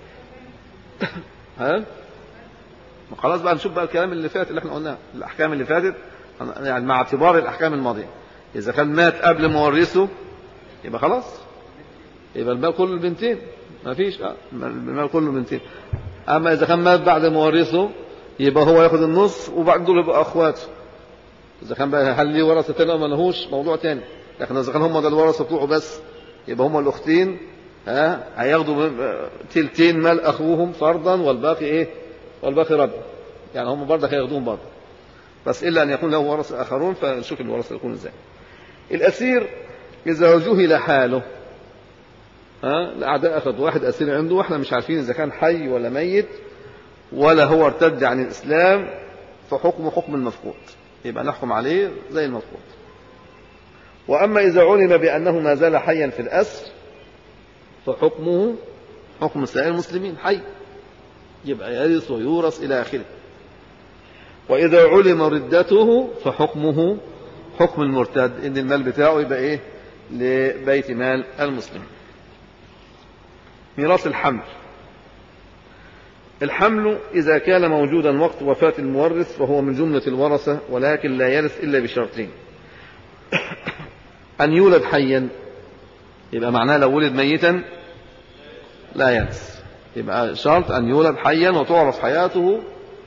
ها خلاص بقى نشوف بقى الكلام اللي فات اللي احنا قلناه الأحكام اللي فاتت يعني مع اعتبار الأحكام الماضية إذا كان مات قبل مورثه يبقى خلاص يبقى المال كله البنتين ما فيش اه المال كله البنتين أما إذا كان مات بعد مورثه يبقى هو ياخد النص وبعد دول يبقى اخواته اذا كان بقى هل ليه ورثه تاني او ما لهوش موضوع تاني لكن اذا كان هم ده الورثه بتوعه بس يبقى هم الاختين ها هياخدوا تلتين مال اخوهم فرضا والباقي ايه والباقي رد يعني هم برضه هياخدوهم برضه بس الا ان يكون له ورثه اخرون فنشوف الورثه يكون ازاي الاسير اذا جهل حاله ها الاعداء اخذوا واحد اسير عنده واحنا مش عارفين اذا كان حي ولا ميت ولا هو ارتد عن الإسلام فحكمه حكم المفقود يبقى نحكم عليه زي المفقود وأما إذا علم بأنه ما زال حيا في الأسر فحكمه حكم سائر المسلمين حي يبقى يرث ويورث إلى آخره وإذا علم ردته فحكمه حكم المرتد إن المال بتاعه يبقى إيه لبيت مال المسلمين ميراث الحمل الحمل إذا كان موجودا وقت وفاة المورث فهو من جملة الورثة ولكن لا يرث إلا بشرطين أن يولد حيا يبقى معناه لو ولد ميتا لا يرث يبقى شرط أن يولد حيا وتعرف حياته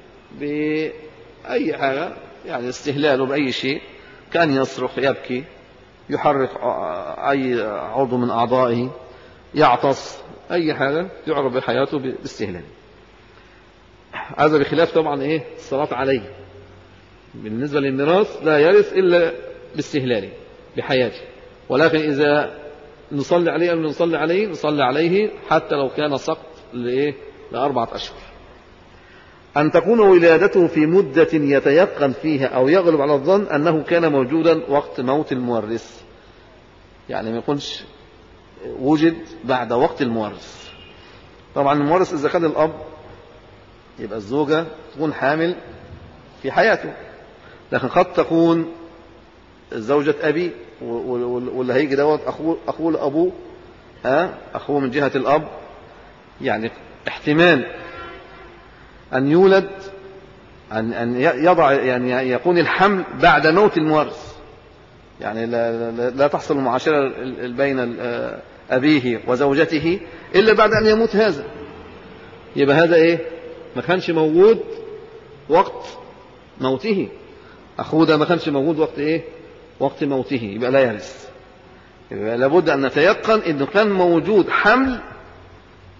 بأي حاجة يعني استهلاله بأي شيء كان يصرخ يبكي يحرك أي عضو من أعضائه يعطس أي حاجة يعرف بحياته باستهلاله هذا بخلاف طبعا ايه الصلاة عليه بالنسبة للميراث لا يرث إلا باستهلاله بحياته ولكن إذا نصلي عليه أو نصلي عليه نصلي عليه حتى لو كان سقط لإيه لأربعة أشهر أن تكون ولادته في مدة يتيقن فيها أو يغلب على الظن أنه كان موجودا وقت موت المورث يعني ما يكونش وجد بعد وقت المورث طبعا المورث إذا كان الأب يبقى الزوجة تكون حامل في حياته لكن قد تكون زوجة أبي واللي هيجي دوت أخوه أخوه لأبوه ها أخوه من جهة الأب يعني احتمال أن يولد أن أن يضع يعني يكون الحمل بعد موت المورث يعني لا, لا, لا تحصل المعاشرة بين أبيه وزوجته إلا بعد أن يموت هذا يبقى هذا إيه ما كانش موجود وقت موته أخوه ده ما كانش موجود وقت إيه وقت موته يبقى لا يرث يبقى لابد أن نتيقن أنه كان موجود حمل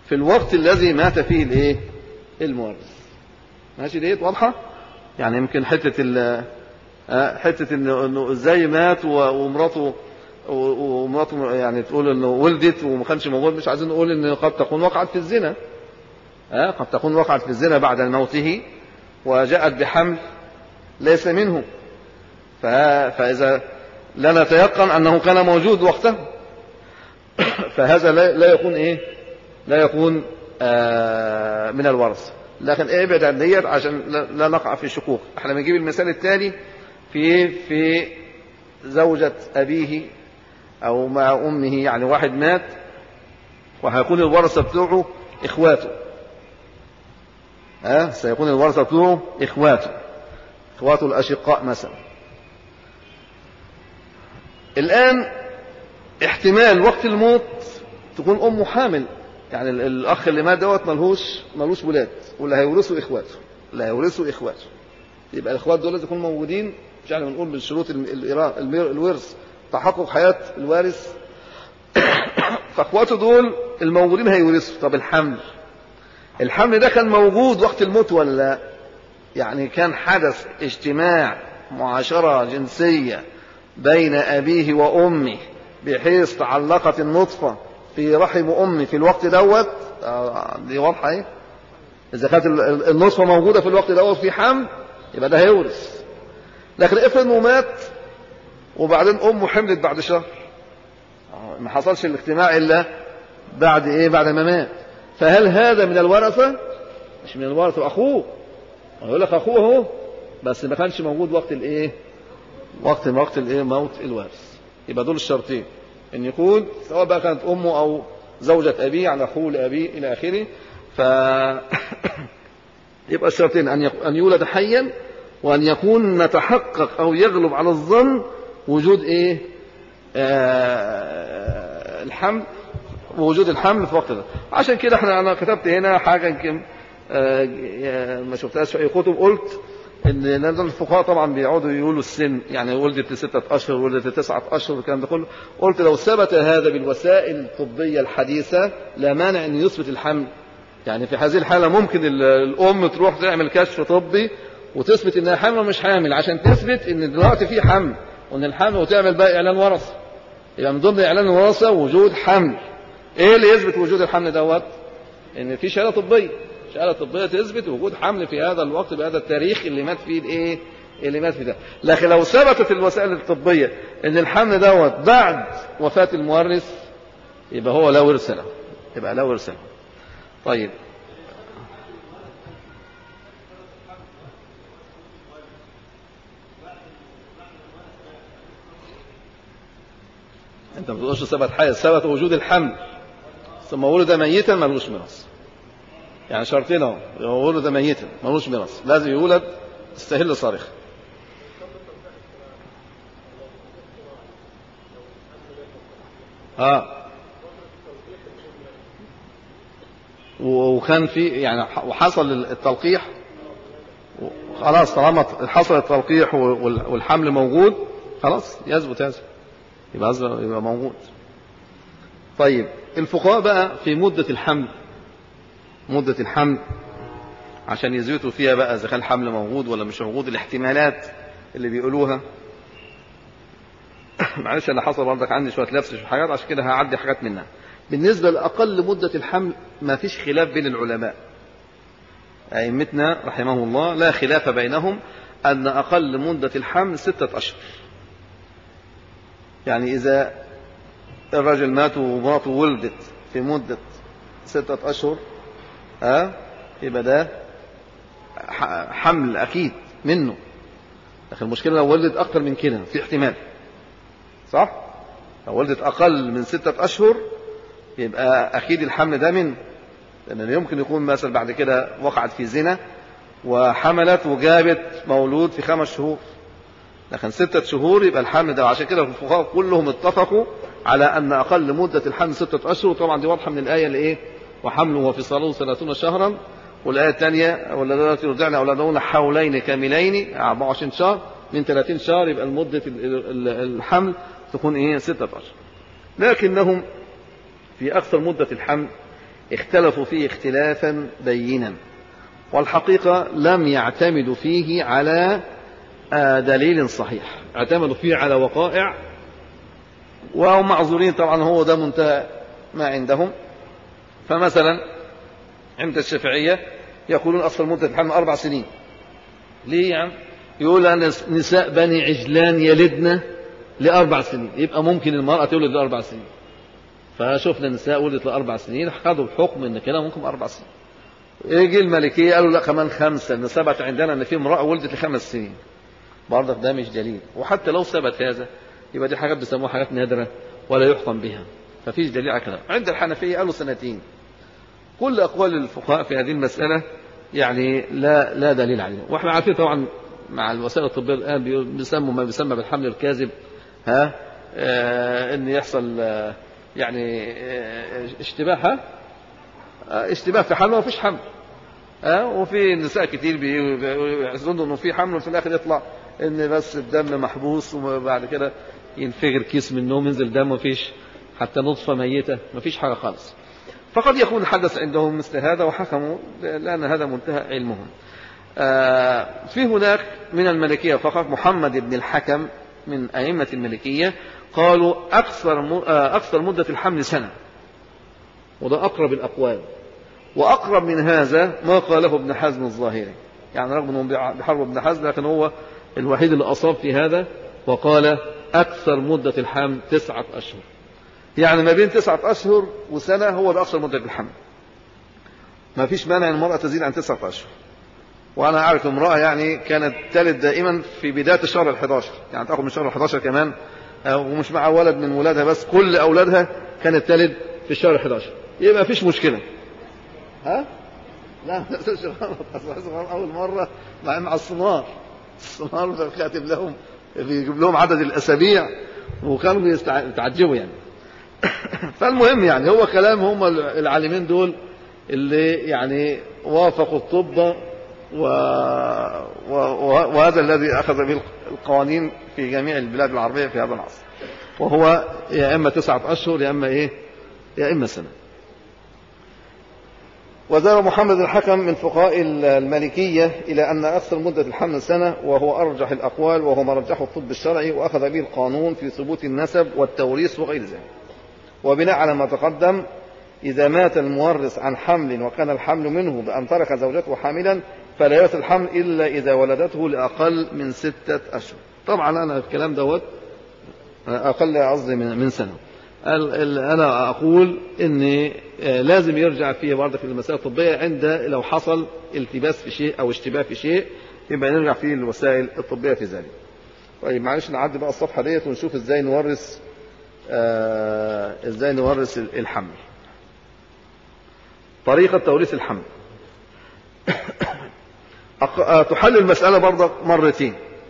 في الوقت الذي مات فيه الايه المورث ماشي ديت واضحة يعني يمكن حتة ال حتة انه انه ازاي مات ومراته ومراته يعني تقول انه ولدت وما كانش موجود مش عايزين نقول ان قد تكون وقعت في الزنا ها قد تكون وقعت في الزنا بعد موته وجاءت بحمل ليس منه فإذا لا نتيقن أنه كان موجود وقته فهذا لا يكون إيه لا يكون آه من الورث لكن إيه ابعد عن ديت عشان لا نقع في شكوك احنا بنجيب المثال الثاني في في زوجة أبيه أو مع أمه يعني واحد مات وهيكون الورثة بتوعه إخواته ها سيكون الورثة بتوعه إخواته إخواته الأشقاء مثلا الآن احتمال وقت الموت تكون أمه حامل يعني الأخ اللي مات دوت ملهوش ملوش ولاد واللي هيورثوا إخواته اللي هيورثوا إخواته يبقى الإخوات دول لازم يكونوا موجودين مش يعني بنقول بالشروط الورث تحقق حياة الوارث فإخواته دول الموجودين هيورثوا طب الحمل الحمل ده كان موجود وقت الموت ولا يعني كان حدث اجتماع معاشرة جنسية بين أبيه وأمه بحيث تعلقت النطفة في رحم أمه في الوقت دوت دي واضحة ايه إذا كانت النطفة موجودة في الوقت دوت في حمل يبقى ده هيورث لكن افرض انه مات وبعدين أمه حملت بعد شهر ما حصلش الاجتماع إلا بعد إيه بعد ما مات فهل هذا من الورثة مش من الورثة أخوه يقول لك أخوه اهو بس ما كانش موجود وقت الإيه وقت وقت الإيه موت الوارث يبقى دول الشرطين ان يكون سواء بقى كانت امه او زوجة ابيه على اخوه لابيه الى اخره ف يبقى الشرطين ان ان يولد حيا وان يكون نتحقق او يغلب على الظن وجود ايه آه الحمل وجود الحمل في وقت ده عشان كده احنا انا كتبت هنا حاجه يمكن آه ما شفتهاش في اي كتب قلت ان الفقهاء طبعا بيقعدوا يقولوا السن يعني ولدت لستة اشهر ولدت لتسعة اشهر الكلام ده كله قلت لو ثبت هذا بالوسائل الطبية الحديثة لا مانع ان يثبت الحمل يعني في هذه الحالة ممكن الام تروح تعمل كشف طبي وتثبت انها حامل ومش حامل عشان تثبت ان دلوقتي في حمل وان الحمل وتعمل بقى اعلان ورثة يبقى من ضمن اعلان الوراثة وجود حمل ايه اللي يثبت وجود الحمل دوت ان في شهادة طبية شهادة طبية تثبت وجود حمل في هذا الوقت بهذا التاريخ اللي مات فيه الايه اللي مات فيه ده لكن لو ثبتت الوسائل الطبية ان الحمل دوت بعد وفاة المورث يبقى هو لا ورث له يبقى لا ورث له طيب انت ما بتقولش ثبت حاجه ثبت وجود الحمل ثم ولد ميتا ملوش ميراث يعني شرطين اهو يولد ميتا ملوش ميراث لازم يولد يستهل صارخ اه وكان في يعني وحصل التلقيح خلاص طالما حصل التلقيح والحمل موجود خلاص يثبت هذا يبقى يبقى موجود طيب الفقهاء بقى في مدة الحمل مدة الحمل عشان يثبتوا فيها بقى إذا كان الحمل موجود ولا مش موجود الاحتمالات اللي بيقولوها معلش أنا حصل برضك عندي شوية لبس في حاجات عشان كده هعدي حاجات منها بالنسبة لأقل مدة الحمل ما فيش خلاف بين العلماء أئمتنا رحمه الله لا خلاف بينهم أن أقل مدة الحمل ستة أشهر يعني إذا الرجل مات ومراته ولدت في مدة ستة أشهر ها يبقى ده حمل أكيد منه لكن المشكلة لو ولدت أكثر من كده في احتمال صح؟ لو ولدت أقل من ستة أشهر يبقى أكيد الحمل ده منه لأن يمكن يكون مثلا بعد كده وقعت في زنا وحملت وجابت مولود في خمس شهور لكن ستة شهور يبقى الحمل ده عشان كده الفقهاء كلهم اتفقوا على أن أقل مدة الحمل ستة أشهر طبعا دي واضحة من الآية اللي إيه وحمله وفصاله ثلاثون شهرا والآية الثانية والذين يرضعن أولادهن حولين كاملين 24 شهر من 30 شهر يبقى المدة الحمل تكون إيه ستة أشهر لكنهم في أكثر مدة الحمل اختلفوا فيه اختلافا بينا والحقيقة لم يعتمدوا فيه على آه، دليل صحيح اعتمدوا فيه على وقائع وهم معذورين طبعا هو ده منتهى ما عندهم فمثلا عند الشافعية يقولون أصل مدة الحمل أربع سنين ليه يعني يقول أن نساء بني عجلان يلدن لأربع سنين يبقى ممكن المرأة تولد لأربع سنين فشفنا النساء ولدت لأربع سنين خدوا الحكم إن كده ممكن أربع سنين يجي الملكية قالوا لا كمان خمسة إن ثبت عندنا إن في امرأة ولدت لخمس سنين برضك ده مش دليل وحتى لو ثبت هذا يبقى دي حاجات بيسموها حاجات نادرة ولا يحكم بها ففيش دليل على كده عند الحنفية قالوا سنتين كل أقوال الفقهاء في هذه المسألة يعني لا لا دليل عليها واحنا عارفين طبعا مع الوسائل الطبية الآن بيسموا ما يسمى بالحمل الكاذب ها آه ان يحصل آه يعني آه اشتباه ها آه اشتباه في حمل ومفيش حمل ها وفي نساء كتير بيحزنوا انه في حمل وفي الاخر يطلع ان بس الدم محبوس وبعد كده ينفجر كيس من النوم ينزل دم مفيش حتى نطفه ميته مفيش حاجه خالص فقد يكون حدث عندهم مثل هذا وحكموا لان هذا منتهى علمهم آه في هناك من الملكيه فقط محمد بن الحكم من ائمه الملكيه قالوا اكثر اكثر مده الحمل سنه وده اقرب الاقوال واقرب من هذا ما قاله ابن حزم الظاهري يعني رغم انهم بحرب ابن حزم لكن هو الوحيد اللي أصاب في هذا وقال أكثر مدة الحمل تسعة أشهر يعني ما بين تسعة أشهر وسنة هو ده أقصر مدة الحمل ما فيش مانع أن المرأة تزيد عن تسعة أشهر وأنا أعرف امرأة يعني كانت تلد دائما في بداية الشهر الحداشر يعني تأخذ من الشهر الحداشر كمان ومش مع ولد من ولادها بس كل أولادها كانت تلد في الشهر الحداشر يبقى ما فيش مشكلة ها؟ لا أول مرة مع الصنار الصنار كاتب لهم بيجيب لهم عدد الأسابيع وكانوا بيتعجبوا يعني فالمهم يعني هو كلام هم العالمين دول اللي يعني وافقوا الطب و... و... وهذا الذي أخذ به القوانين في جميع البلاد العربية في هذا العصر وهو يا إما تسعة أشهر يا إما إيه يا إما سنة وذهب محمد الحكم من فقهاء المالكية إلى أن أكثر مدة الحمل سنة وهو أرجح الأقوال وهو ما رجحه الطب الشرعي وأخذ به القانون في ثبوت النسب والتوريث وغير ذلك وبناء على ما تقدم إذا مات المورث عن حمل وكان الحمل منه بأن ترك زوجته حاملا فلا يرث الحمل إلا إذا ولدته لأقل من ستة أشهر طبعا أنا الكلام دوت أقل قصدي من سنة أنا أقول إن لازم يرجع فيه برضه في المسائل الطبية عند لو حصل التباس في شيء أو اشتباه في شيء يبقى نرجع فيه الوسائل الطبية في ذلك. طيب معلش نعدي بقى الصفحة ديت ونشوف إزاي نورث آه إزاي نورث الحمل. طريقة توريث الحمل. تحل المسألة برضه مرتين.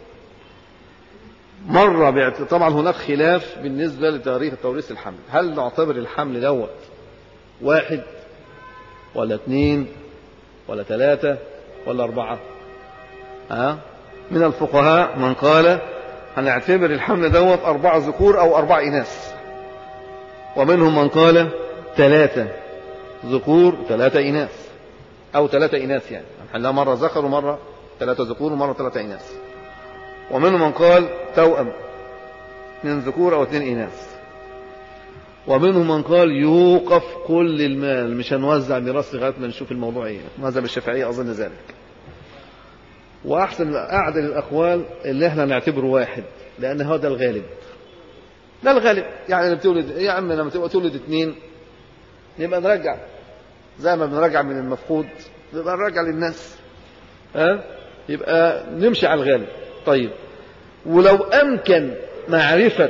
مرة طبعا هناك خلاف بالنسبة لتاريخ توريث الحمل هل نعتبر الحمل دوت واحد ولا اثنين ولا ثلاثة ولا أربعة ها من الفقهاء من قال هنعتبر الحمل دوت أربعة ذكور أو أربع إناث ومنهم من قال ثلاثة ذكور ثلاثة إناث أو ثلاثة إناث يعني هنحلها مرة ذكر ومرة ثلاثة ذكور ومرة ثلاثة إناث ومنهم من قال توأم اثنين ذكور أو اثنين إناث ومنهم من قال يوقف كل المال مش هنوزع ميراث لغايه ما نشوف الموضوع ايه مذهب الشافعيه اظن ذلك واحسن اعدل الاقوال اللي احنا نعتبره واحد لان هذا الغالب ده الغالب يعني اللي بتولد يا عم لما تبقى تولد اثنين نبقى نرجع زي ما بنرجع من المفقود نبقى نرجع للناس ها يبقى نمشي على الغالب طيب ولو امكن معرفه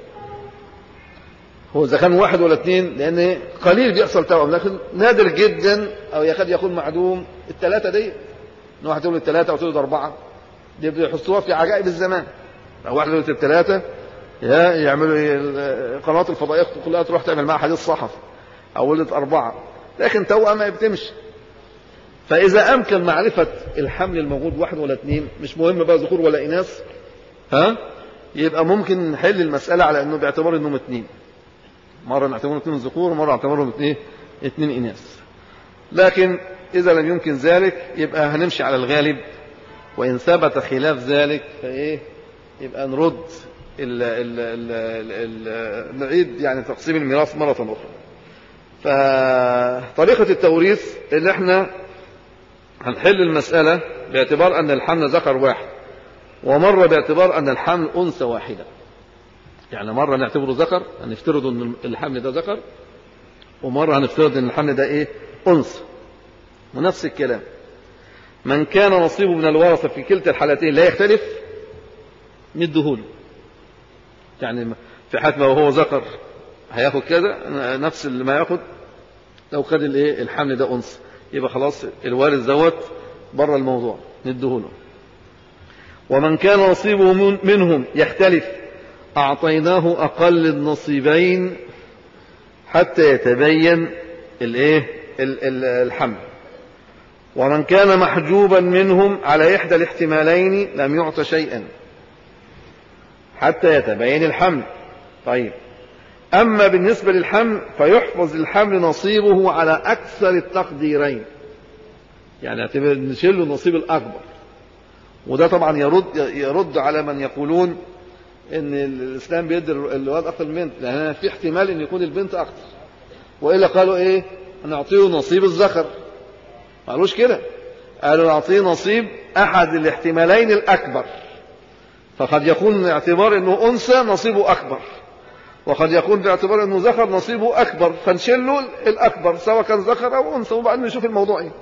هو إذا كان واحد ولا اثنين لأن قليل بيحصل توأم لكن نادر جدا أو يكاد يكون معدوم الثلاثة دي إن واحد يولد ثلاثة أو تولد أربعة دي بيحطوها في عجائب الزمان لو واحد يولد الثلاثة يا يعملوا القنوات الفضائية كلها تروح تعمل معها حديث صحفي أو ولدت أربعة لكن توأم ما بتمشي فإذا أمكن معرفة الحمل الموجود واحد ولا اثنين مش مهم بقى ذكور ولا إناث ها يبقى ممكن نحل المسألة على أنه باعتبار أنهم اثنين مرة نعتبرهم اثنين ذكور ومرة نعتبرهم اثنين اثنين إناث لكن إذا لم يمكن ذلك يبقى هنمشي على الغالب وإن ثبت خلاف ذلك فإيه يبقى نرد ال ال ال ال ال نعيد يعني تقسيم الميراث مرة أخرى فطريقة التوريث اللي احنا هنحل المسألة باعتبار أن الحمل ذكر واحد ومرة باعتبار أن الحمل أنثى واحدة يعني مرة نعتبره ذكر هنفترض أن الحمل ده ذكر ومرة هنفترض أن الحمل ده إيه أنثى ونفس الكلام من كان نصيبه من الورثة في كلتا الحالتين لا يختلف ندهوله يعني في حالة ما وهو ذكر هياخد كذا نفس اللي ما ياخد لو خد الايه الحمل ده انثى يبقى خلاص الوارث دوت بره الموضوع ندهوله ومن كان نصيبه منهم يختلف أعطيناه أقل النصيبين حتى يتبين الايه الحمل ومن كان محجوبا منهم على إحدى الاحتمالين لم يعط شيئا حتى يتبين الحمل طيب أما بالنسبة للحمل فيحفظ الحمل نصيبه على أكثر التقديرين يعني اعتبر نشيل له النصيب الأكبر وده طبعا يرد يرد على من يقولون ان الاسلام بيدي الولد اكثر من البنت لان في احتمال ان يكون البنت اكثر والا قالوا ايه نعطيه نصيب الذكر ما قالوش كده قالوا نعطيه نصيب احد الاحتمالين الاكبر فقد يكون باعتبار انه انثى نصيبه اكبر وقد يكون باعتبار انه ذكر نصيبه اكبر فنشيل له الاكبر سواء كان ذكر او انثى وبعدين نشوف الموضوع ايه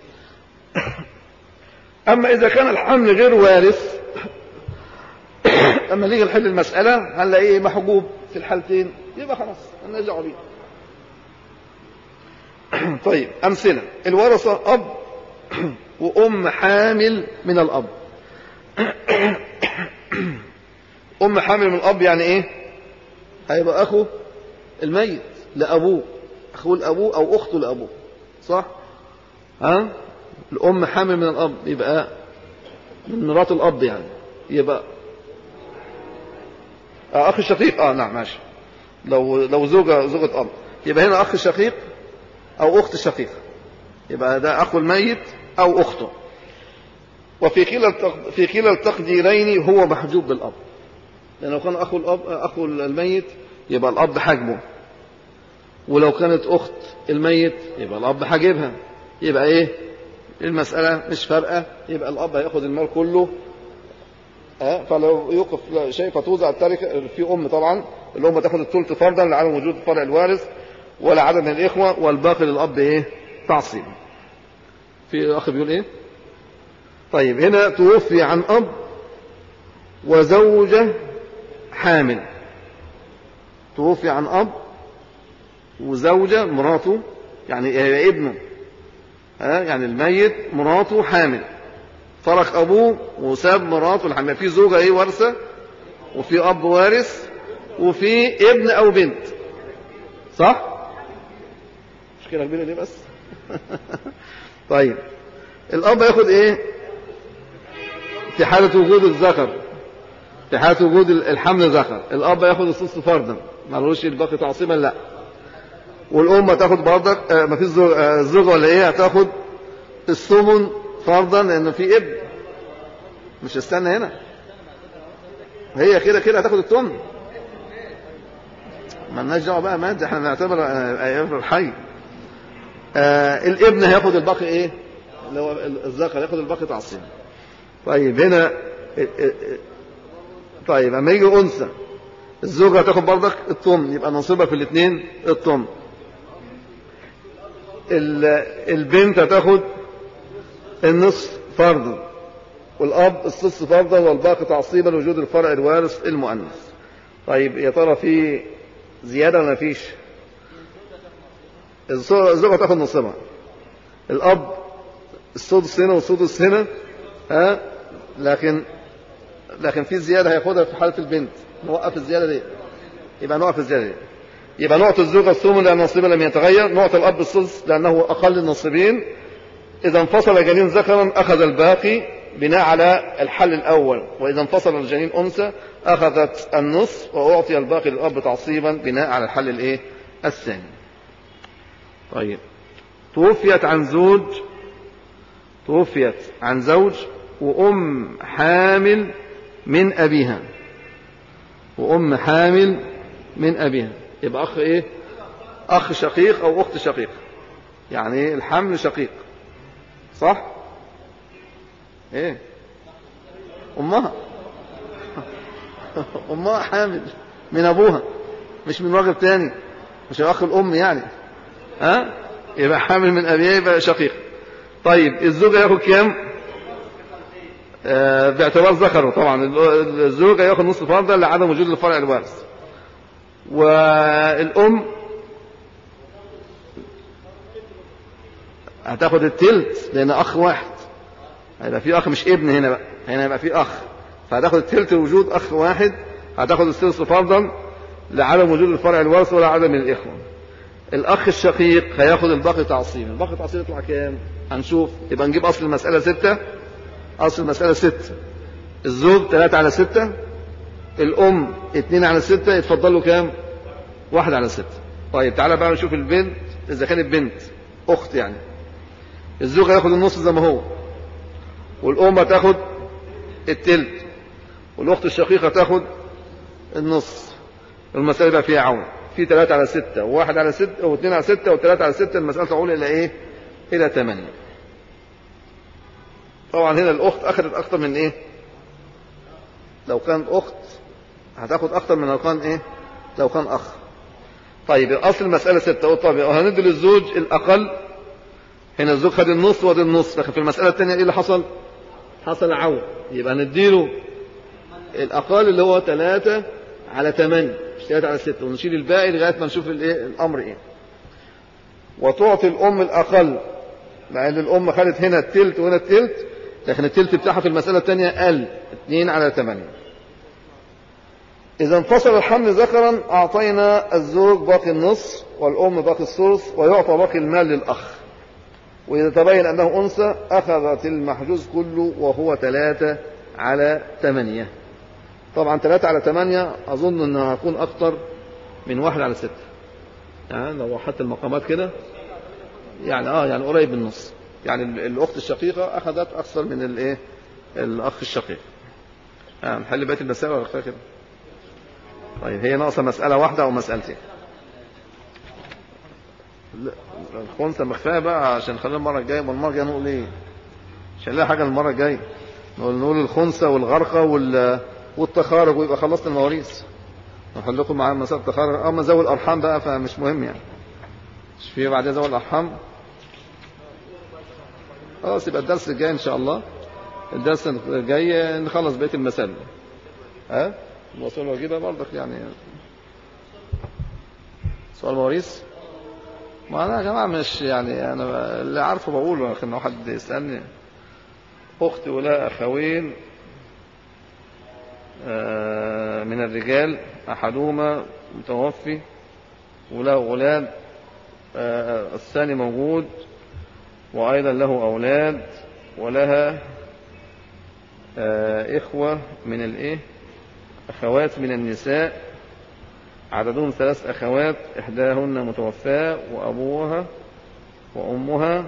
اما اذا كان الحمل غير وارث اما نيجي نحل المساله هنلاقيه محجوب في الحالتين يبقى خلاص نرجع بيه طيب امثله الورثه اب وام حامل من الاب ام حامل من الاب يعني ايه هيبقى اخو الميت لابوه اخوه لابوه او اخته لابوه صح ها الام حامل من الاب يبقى من مرات الاب يعني يبقى آه اخ الشقيق اه نعم ماشي لو لو زوجة زوجة اب يبقى هنا اخ شقيق او اخت شقيقة يبقى ده اخو الميت او اخته وفي كلا في كلا التقديرين هو محجوب بالاب لأن لو كان أخو الأب أخو الميت يبقى الأب حاجبه ولو كانت أخت الميت يبقى الأب حاجبها يبقى إيه المسألة مش فارقة يبقى الأب هياخد المال كله أه فلو يوقف شيء فتوزع التركة في أم طبعا الأم تاخد الثلث فرضا لعدم وجود فرع الوارث ولا عدد من الإخوة والباقي للأب إيه تعصيب في أخ بيقول إيه طيب هنا توفي عن أب وزوجة حامل توفي عن أب وزوجة مراته يعني ابنه ها يعني الميت مراته حامل ترك أبوه وساب مراته الحامل في زوجة إيه وارثة وفي أب وارث وفي ابن أو بنت صح؟ مشكلة كبيرة ليه بس؟ طيب الأب ياخد إيه؟ في حالة وجود الذكر في حالة وجود الحمل ذكر الأب ياخد الثلث فرضا مالوش الباقي تعصيبا لا والأم تاخد برضك ما فيش زوجة ولا إيه هتاخد الثمن فرضا لأن في ابن مش استنى هنا هي كده كده هتاخد الثمن مالناش دعوه بقى مادة احنا بنعتبر ايام الحي آه الابن هياخد الباقي ايه اللي هو الذكر هياخد الباقي تعصيبا طيب هنا طيب اما يجي انثى الزوجه هتاخد برضك الطم يبقى نصيبها في الاثنين الطم البنت هتاخد النصف فرضا والاب السدس فرضا والباقي تعصيبا لوجود الفرع الوارث المؤنث طيب يا ترى في زياده ولا فيش الزوجه هتاخد نصيبها الاب السدس هنا والسدس هنا ها لكن لكن في زيادة هياخدها في حالة البنت نوقف الزيادة دي يبقى نوقف الزيادة دي يبقى نعطي الزوجة الثمن لأن نصيبها لم يتغير نعطي الأب الثلث لأنه أقل النصيبين إذا انفصل جنين ذكرا أخذ الباقي بناء على الحل الأول وإذا انفصل الجنين أنثى أخذت النصف وأعطي الباقي للأب تعصيبا بناء على الحل الإيه الثاني طيب توفيت عن زوج توفيت عن زوج وأم حامل من أبيها وأم حامل من أبيها يبقى أخ إيه أخ شقيق أو أخت شقيق يعني الحمل شقيق صح إيه أمها أمها حامل من أبوها مش من راجل تاني مش الأخ الأم يعني ها يبقى حامل من أبيها يبقى شقيق طيب الزوج ياخد كام آه باعتبار ذكره طبعا الزوج ياخد نصف فرضا لعدم وجود الفرع الوارث والأم هتاخد التلت لأن أخ واحد هيبقى في أخ مش ابن هنا بقى هنا يبقى في أخ فهتاخد التلت وجود أخ واحد هتاخد الثلث فرضا لعدم وجود الفرع الوارث ولا عدم الإخوة الأخ الشقيق هياخد الباقي تعصيب الباقي تعصيب يطلع كام هنشوف يبقى نجيب أصل المسألة ستة أصل المسألة ستة الزوج ثلاثة على ستة الأم اتنين على ستة يتفضل له كام واحد على ستة طيب تعالى بقى نشوف البنت إذا كانت بنت أخت يعني الزوج هياخد النص زي ما هو والأم هتاخد التلت والأخت الشقيقة تاخد النص المسألة بقى فيها عون في ثلاثة على ستة وواحد على ستة واثنين على ستة وثلاثة على ستة المسألة تعول إلى إيه؟ إلى ثمانية طبعا هنا الأخت أخذت أكثر من إيه؟ لو كانت أخت هتاخد أكثر من لو كان إيه؟ لو كان أخ طيب أصل المسألة ستة طب هندي للزوج الأقل هنا الزوج خد النص وادي النص لكن في المسألة الثانية إيه اللي حصل؟ حصل عون يبقى نديله الأقل اللي هو ثلاثة على ثمانية مش ثلاثة على ستة ونشيل الباقي لغاية ما نشوف الإيه الأمر إيه وتعطي الأم الأقل مع إن الأم خدت هنا التلت وهنا التلت لكن التلت بتاعها في المسألة الثانية قل اثنين على ثمانية إذا انفصل الحمل ذكرا أعطينا الزوج باقي النص والأم باقي الثلث ويعطى باقي المال للأخ وإذا تبين أنه أنثى أخذت المحجوز كله وهو ثلاثة على ثمانية طبعا ثلاثة على ثمانية أظن أنها هتكون أكتر من واحد على ستة يعني لو وحدت المقامات كده يعني اه يعني قريب من النص يعني الأخت الشقيقة أخذت أكثر من الإيه الأخ الشقيق يعني نحل بقية المسألة ولا كده طيب هي ناقصة مسألة واحدة أو مسألتين الخنثى مخفية بقى عشان نخليها المرة الجاية والمرة الجاية نقول إيه مش هنلاقي حاجة المرة الجاية نقول نقول الخنثى والغرقة وال والتخارج ويبقى خلصنا المواريث نحل لكم معايا مسألة التخارج أما ذوي الأرحام بقى فمش مهم يعني مش في بعدين ذوي الأرحام خلاص يبقى الدرس الجاي إن شاء الله الدرس الجاي نخلص بقية المسائل ها الوصول الواجبة برضك يعني سؤال مواريث ما أنا يا جماعة مش يعني أنا اللي عارفه بقوله لكن لو حد يسألني أخت ولا أخوين من الرجال أحدهما متوفي وله أولاد الثاني موجود وأيضا له أولاد ولها إخوة من الإيه أخوات من النساء عددهم ثلاث أخوات إحداهن متوفاة وأبوها وأمها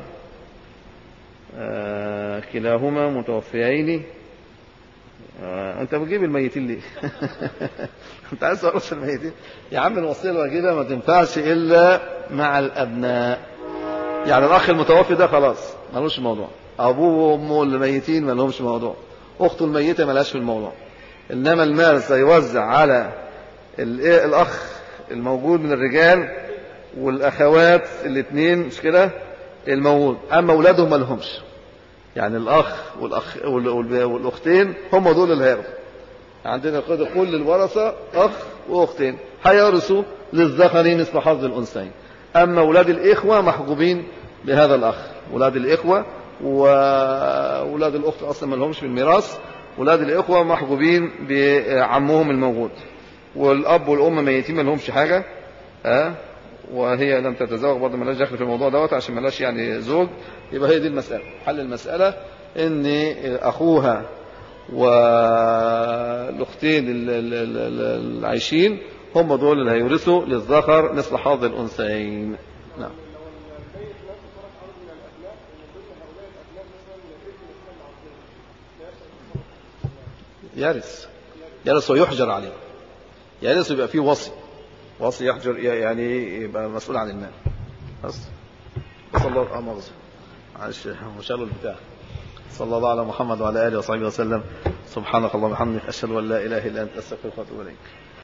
كلاهما متوفيين انت بتجيب الميتين ليه انت عايز تورث الميتين يا عم الوصيه الواجبه ما تنفعش الا مع الابناء يعني الاخ المتوفي ده خلاص ملوش موضوع ابوه وامه الميتين ما لهمش موضوع اخته الميته ملهاش في الموضوع انما المال سيوزع على الاخ الموجود من الرجال والاخوات الاثنين مش كده الموجود اما اولادهم ما لهمش يعني الأخ والأخ والأختين هم دول اللي هياخدوا عندنا كده كل الورثة أخ وأختين هيرثوا للذكر مثل حظ الأنثيين أما أولاد الإخوة محجوبين بهذا الأخ أولاد الإخوة وأولاد الأخت أصلا ما لهمش في الميراث أولاد الإخوة محجوبين بعمهم الموجود والأب والأم ميتين ما لهمش حاجة أه؟ وهي لم تتزوج برضه ملاش دخل في الموضوع دوت عشان ملاش يعني زوج يبقى هي دي المسألة حل المسألة ان اخوها والاختين العايشين هم دول اللي هيورثوا للذكر مثل حظ الانثيين نعم يرث يرث ويحجر عليه يرث ويبقى فيه وصي وصي يحجر يعني يبقى مسؤول عن المال بس صلى الله عليه وسلم معلش مشغل البتاع صلى الله على محمد وعلى اله وصحبه وسلم سبحانك اللهم وبحمدك اشهد ان لا اله الا انت استغفرك واتوب اليك